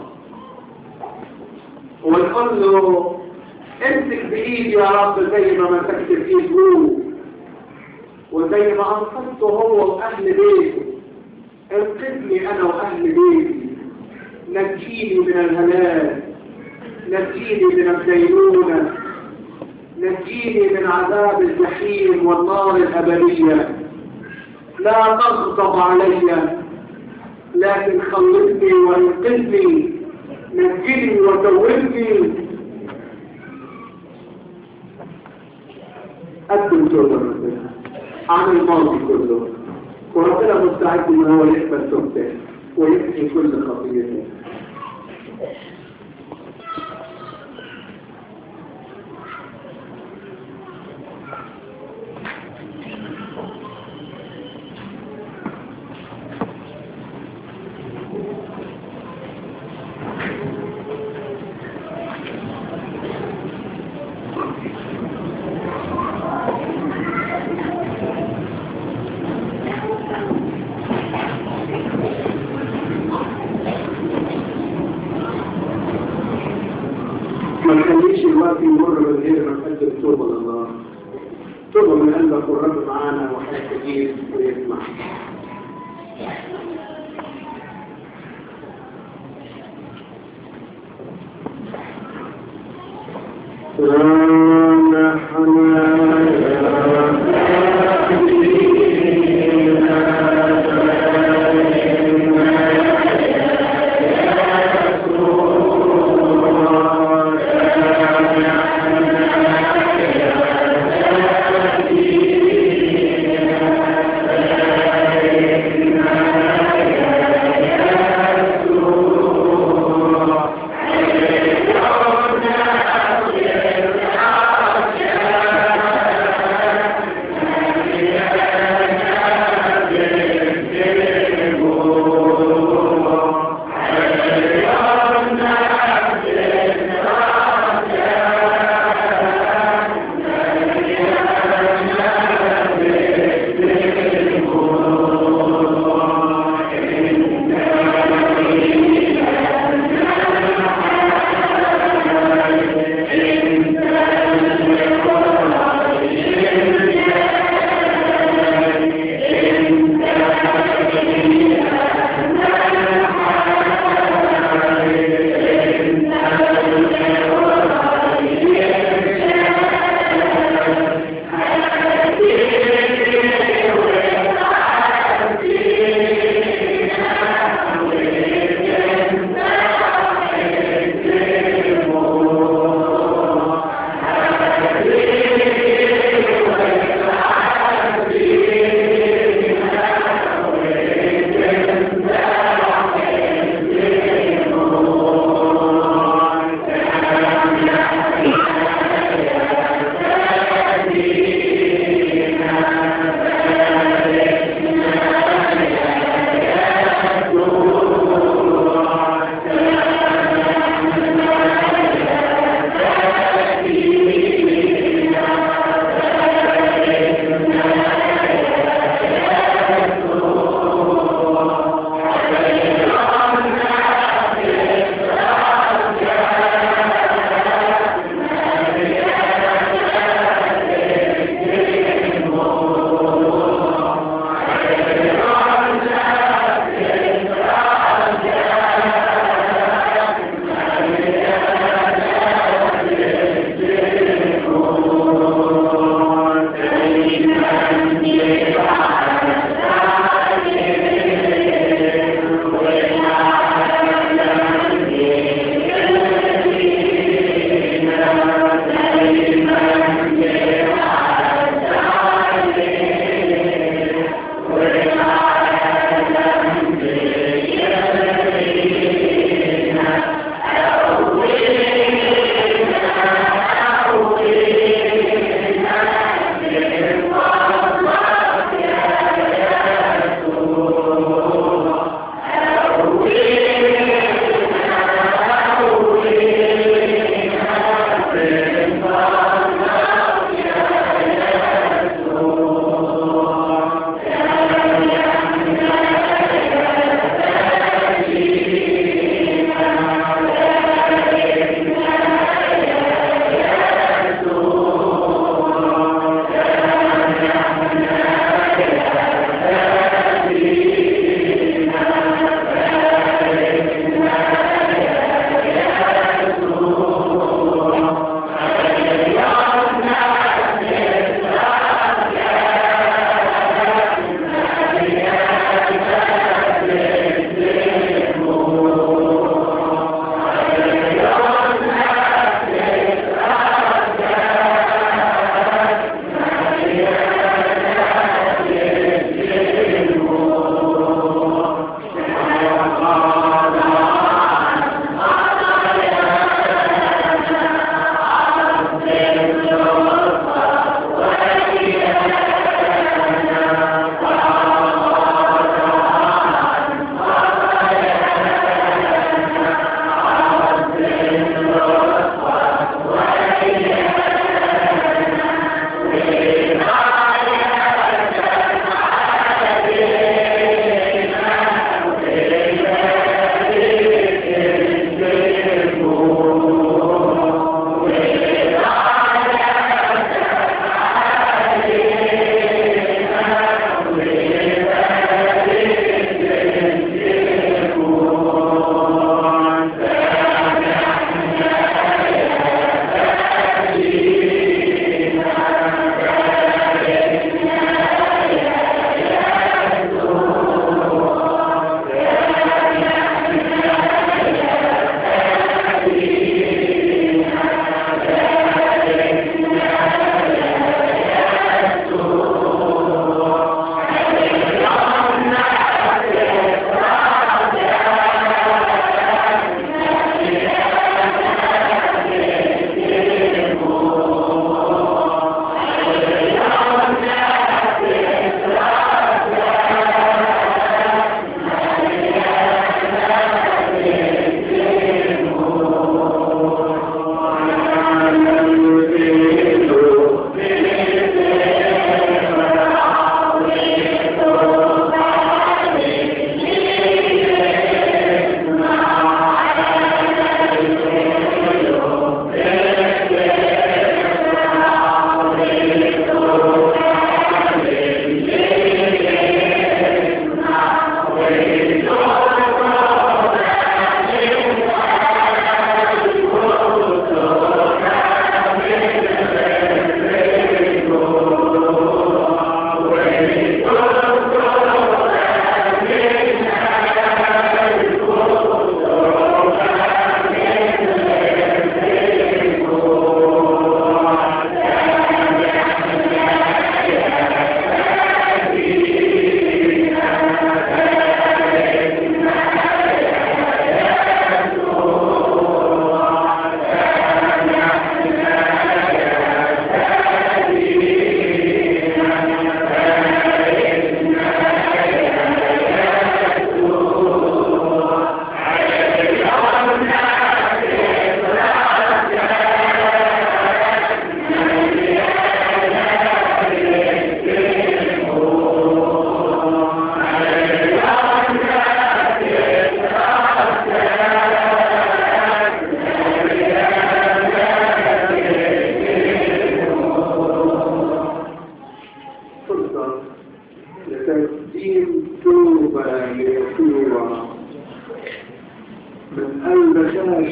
ونقول له امسك بايدي يا رب زي ما مسكت بايد هو وزي ما انقذته هو واهل بيته انقذني انا واهل بيتي نجيني من الهلاك نجيني من الدينونة نجيني من عذاب الجحيم والنار الأبدية لا تغضب علي لكن خلصني وانقذني نجني وتوبني قدم توبة ربنا عن الماضي كله وربنا مستعد ان هو يقبل توبته ويمحي كل خطيئته ما تخليش الوقت يمر من غير ما تقدم توبة لله توبة من قلبك والرب معانا وحياتي ويسمع Yeah.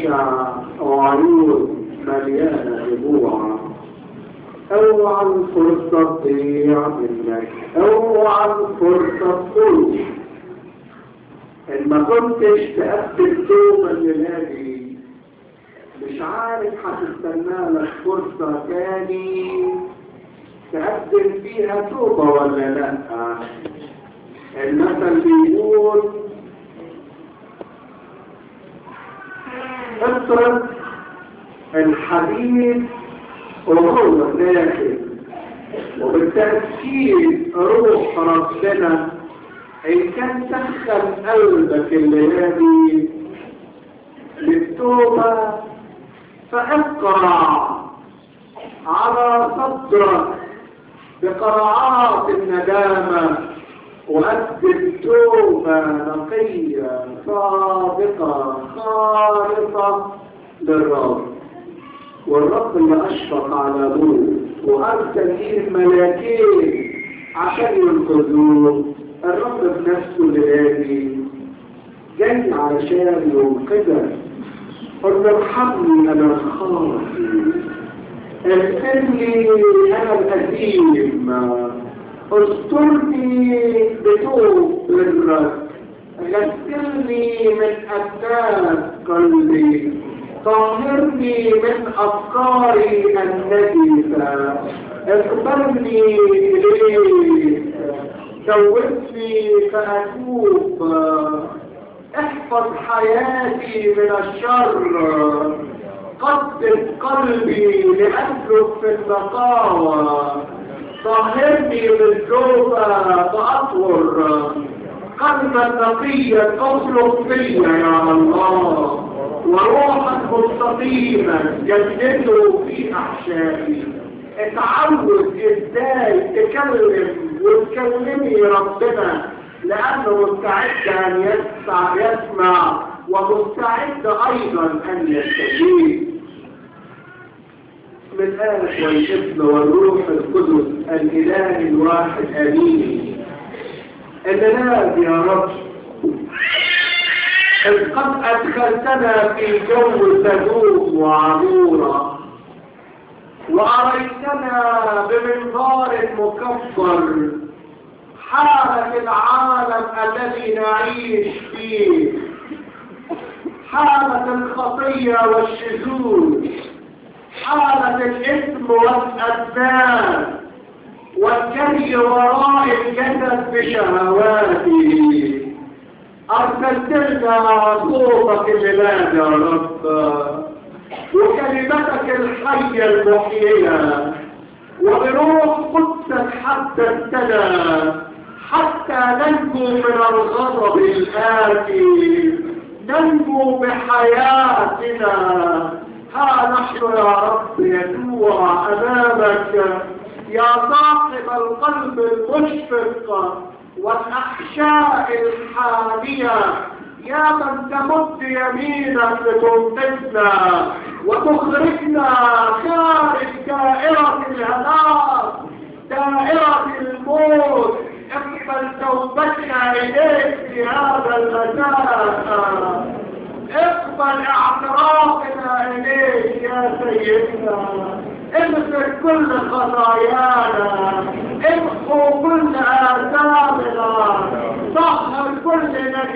بشع وعيون مليانة دموع اوعى الفرصة تضيع منك اوعى الفرصة تضيع ان ما كنتش تقبل توبة الليلة مش عارف هتستنى لك فرصة تاني تقدم فيها توبة ولا لا المثل بيقول اطرد الحديد وهو داخل وبالتأكيد روح ربنا إن كان سخن قلبك الليالي للتوبة فاقرع على صدرك بقرعات الندامة وقدم توبة نقية صادقة خالصة للرب والرب اللي أشفق على أبوه وأرسل إيه ملاكين عشان ينقذوه الرب بنفسه لهادي جاي علشان ينقذك قل ارحمني أنا الخاطي اغفرني أنا الأثيم استرني بطوب برك غسلني من أبدان قلبي طهرني من أفكاري النجسة اقبلني إليك توبني فأتوب احفظ حياتي من الشر قدس قلبي لأسلك في النقاوة طهرني بالتوبة فأطهر قلبا نقيا اخلق فيا يا الله وروحا مستقيما جدده في احشائي اتعود ازاي تكلم وتكلمي ربنا لانه مستعد ان يسمع يسمع ومستعد ايضا ان يستجيب من الآب والابن والروح القدس الإله الواحد آمين الناس يا رب إذ قد أدخلتنا في جو سدوم وعمورة وأريتنا بمنظار مكبر حالة العالم الذي نعيش فيه حالة الخطية والشذوذ حالة الإثم والأذنان والجري وراء الجسد بشهواته أرسلت لنا صوتك البلاد يا رب وكلمتك الحية المحيية وبروح قدسك حتى ابتدى حتى ننجو من الغضب الآتي ننجو بحياتنا ها نحن يا رب يسوع أمامك يا صاحب القلب المشفق والأحشاء الحامية يا من تمد يمينك لتنقذنا وتخرجنا خارج دائرة الهلاك دائرة الموت اقبل توبتنا إليك في هذا المساء اقبل اعترافنا اليك يا سيدنا اغفر كل خطايانا امحو كل اثامنا طهر كل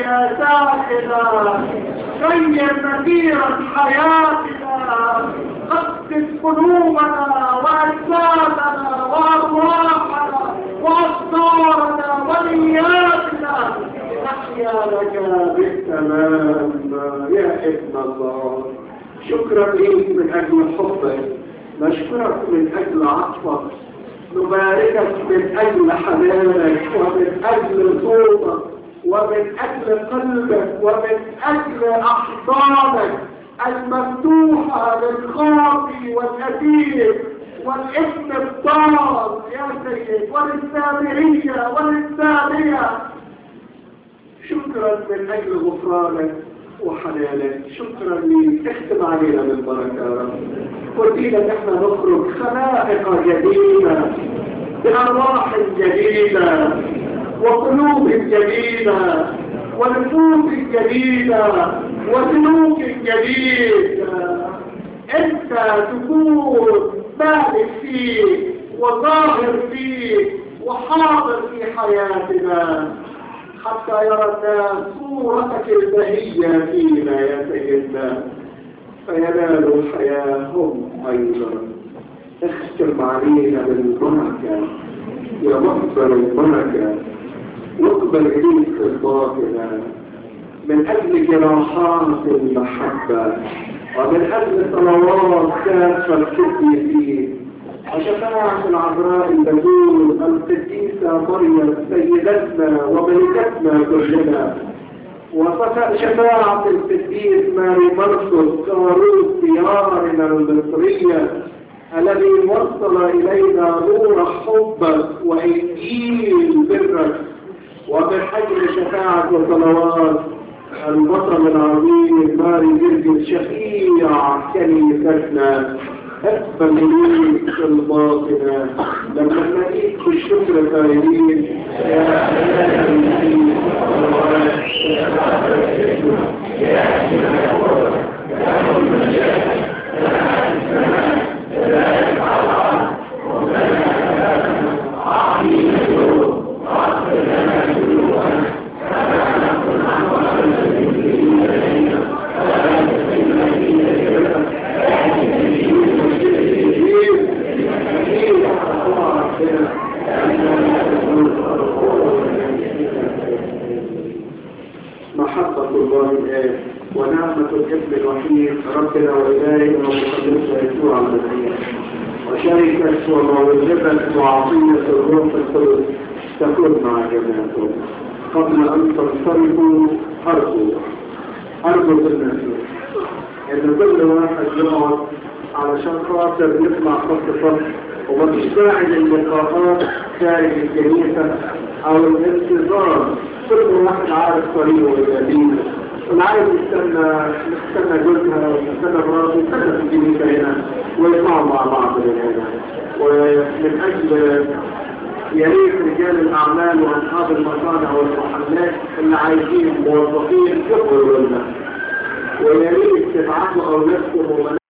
نجاساتنا غير مسيرة حياتنا قدس قلوبنا واجسادنا وارواحنا وافكارنا ونياتنا نحيا لك بالتمام يا ابن الله شكرا لك من اجل حبك نشكرك من اجل عطفك نباركك من اجل حنانك ومن اجل صوتك ومن اجل قلبك ومن اجل احضانك المفتوحة للخاطي والأثير والاسم الضال يا سيد وللسامرية وللسامية شكرا من أجل غفرانك وحنانك شكرا لي اختم علينا بالبركة يا رب ودينا ان احنا نخرج خلائق جديدة بأرواح جديدة وقلوب جديدة ونفوس جديدة وسلوك جديد انت تكون بالغ فيه وظاهر فيه وحاضر في حياتنا حتى يرى الناس صورتك البهية فينا يا سيدنا فينالوا الحياة هم أيضا اختم علينا بالبركة يا مقبل البركة واقبل إليك الباطلة من أجل جراحات المحبة ومن أجل صلوات كافة القديسين وشفاعة العذراء البتول القديسة مريم سيدتنا وملكتنا كلنا وشفاعة القديس ماري مرقس كاروس ديارنا المصرية الذي وصل إلينا نور حبك وإنجيل برك ومن أجل شفاعة وصلوات البطل العظيم ماري جرجل شفيع كنيستنا أكبر ليك الباطنة لما نلاقيك بالشكر قائلين يا محبة الله الآب ونعمة الابن الوحيد ربنا وإلهنا ومقدسنا يسوع المسيح وشركة وموهبة وعطية الروح القدس تكون مع جميعكم قبل أن تنصرفوا أرجو أرجو بالنسبة إن كل واحد يقعد علشان خاطر يطلع خط خط وما تساعد اللقاءات خارج الكنيسة أو الانتظار كل واحد عارف طريقه القديم واللي عايز يستنى يستنى جوزها ويستنى مراته يستنى في الكنيسة هنا ويطلعوا مع بعض من هنا ومن أجل يا ريت رجال الأعمال وأصحاب المصانع والمحلات اللي عايزين موظفين يقبلوا لنا ويا ريت تبعتوا أولادكم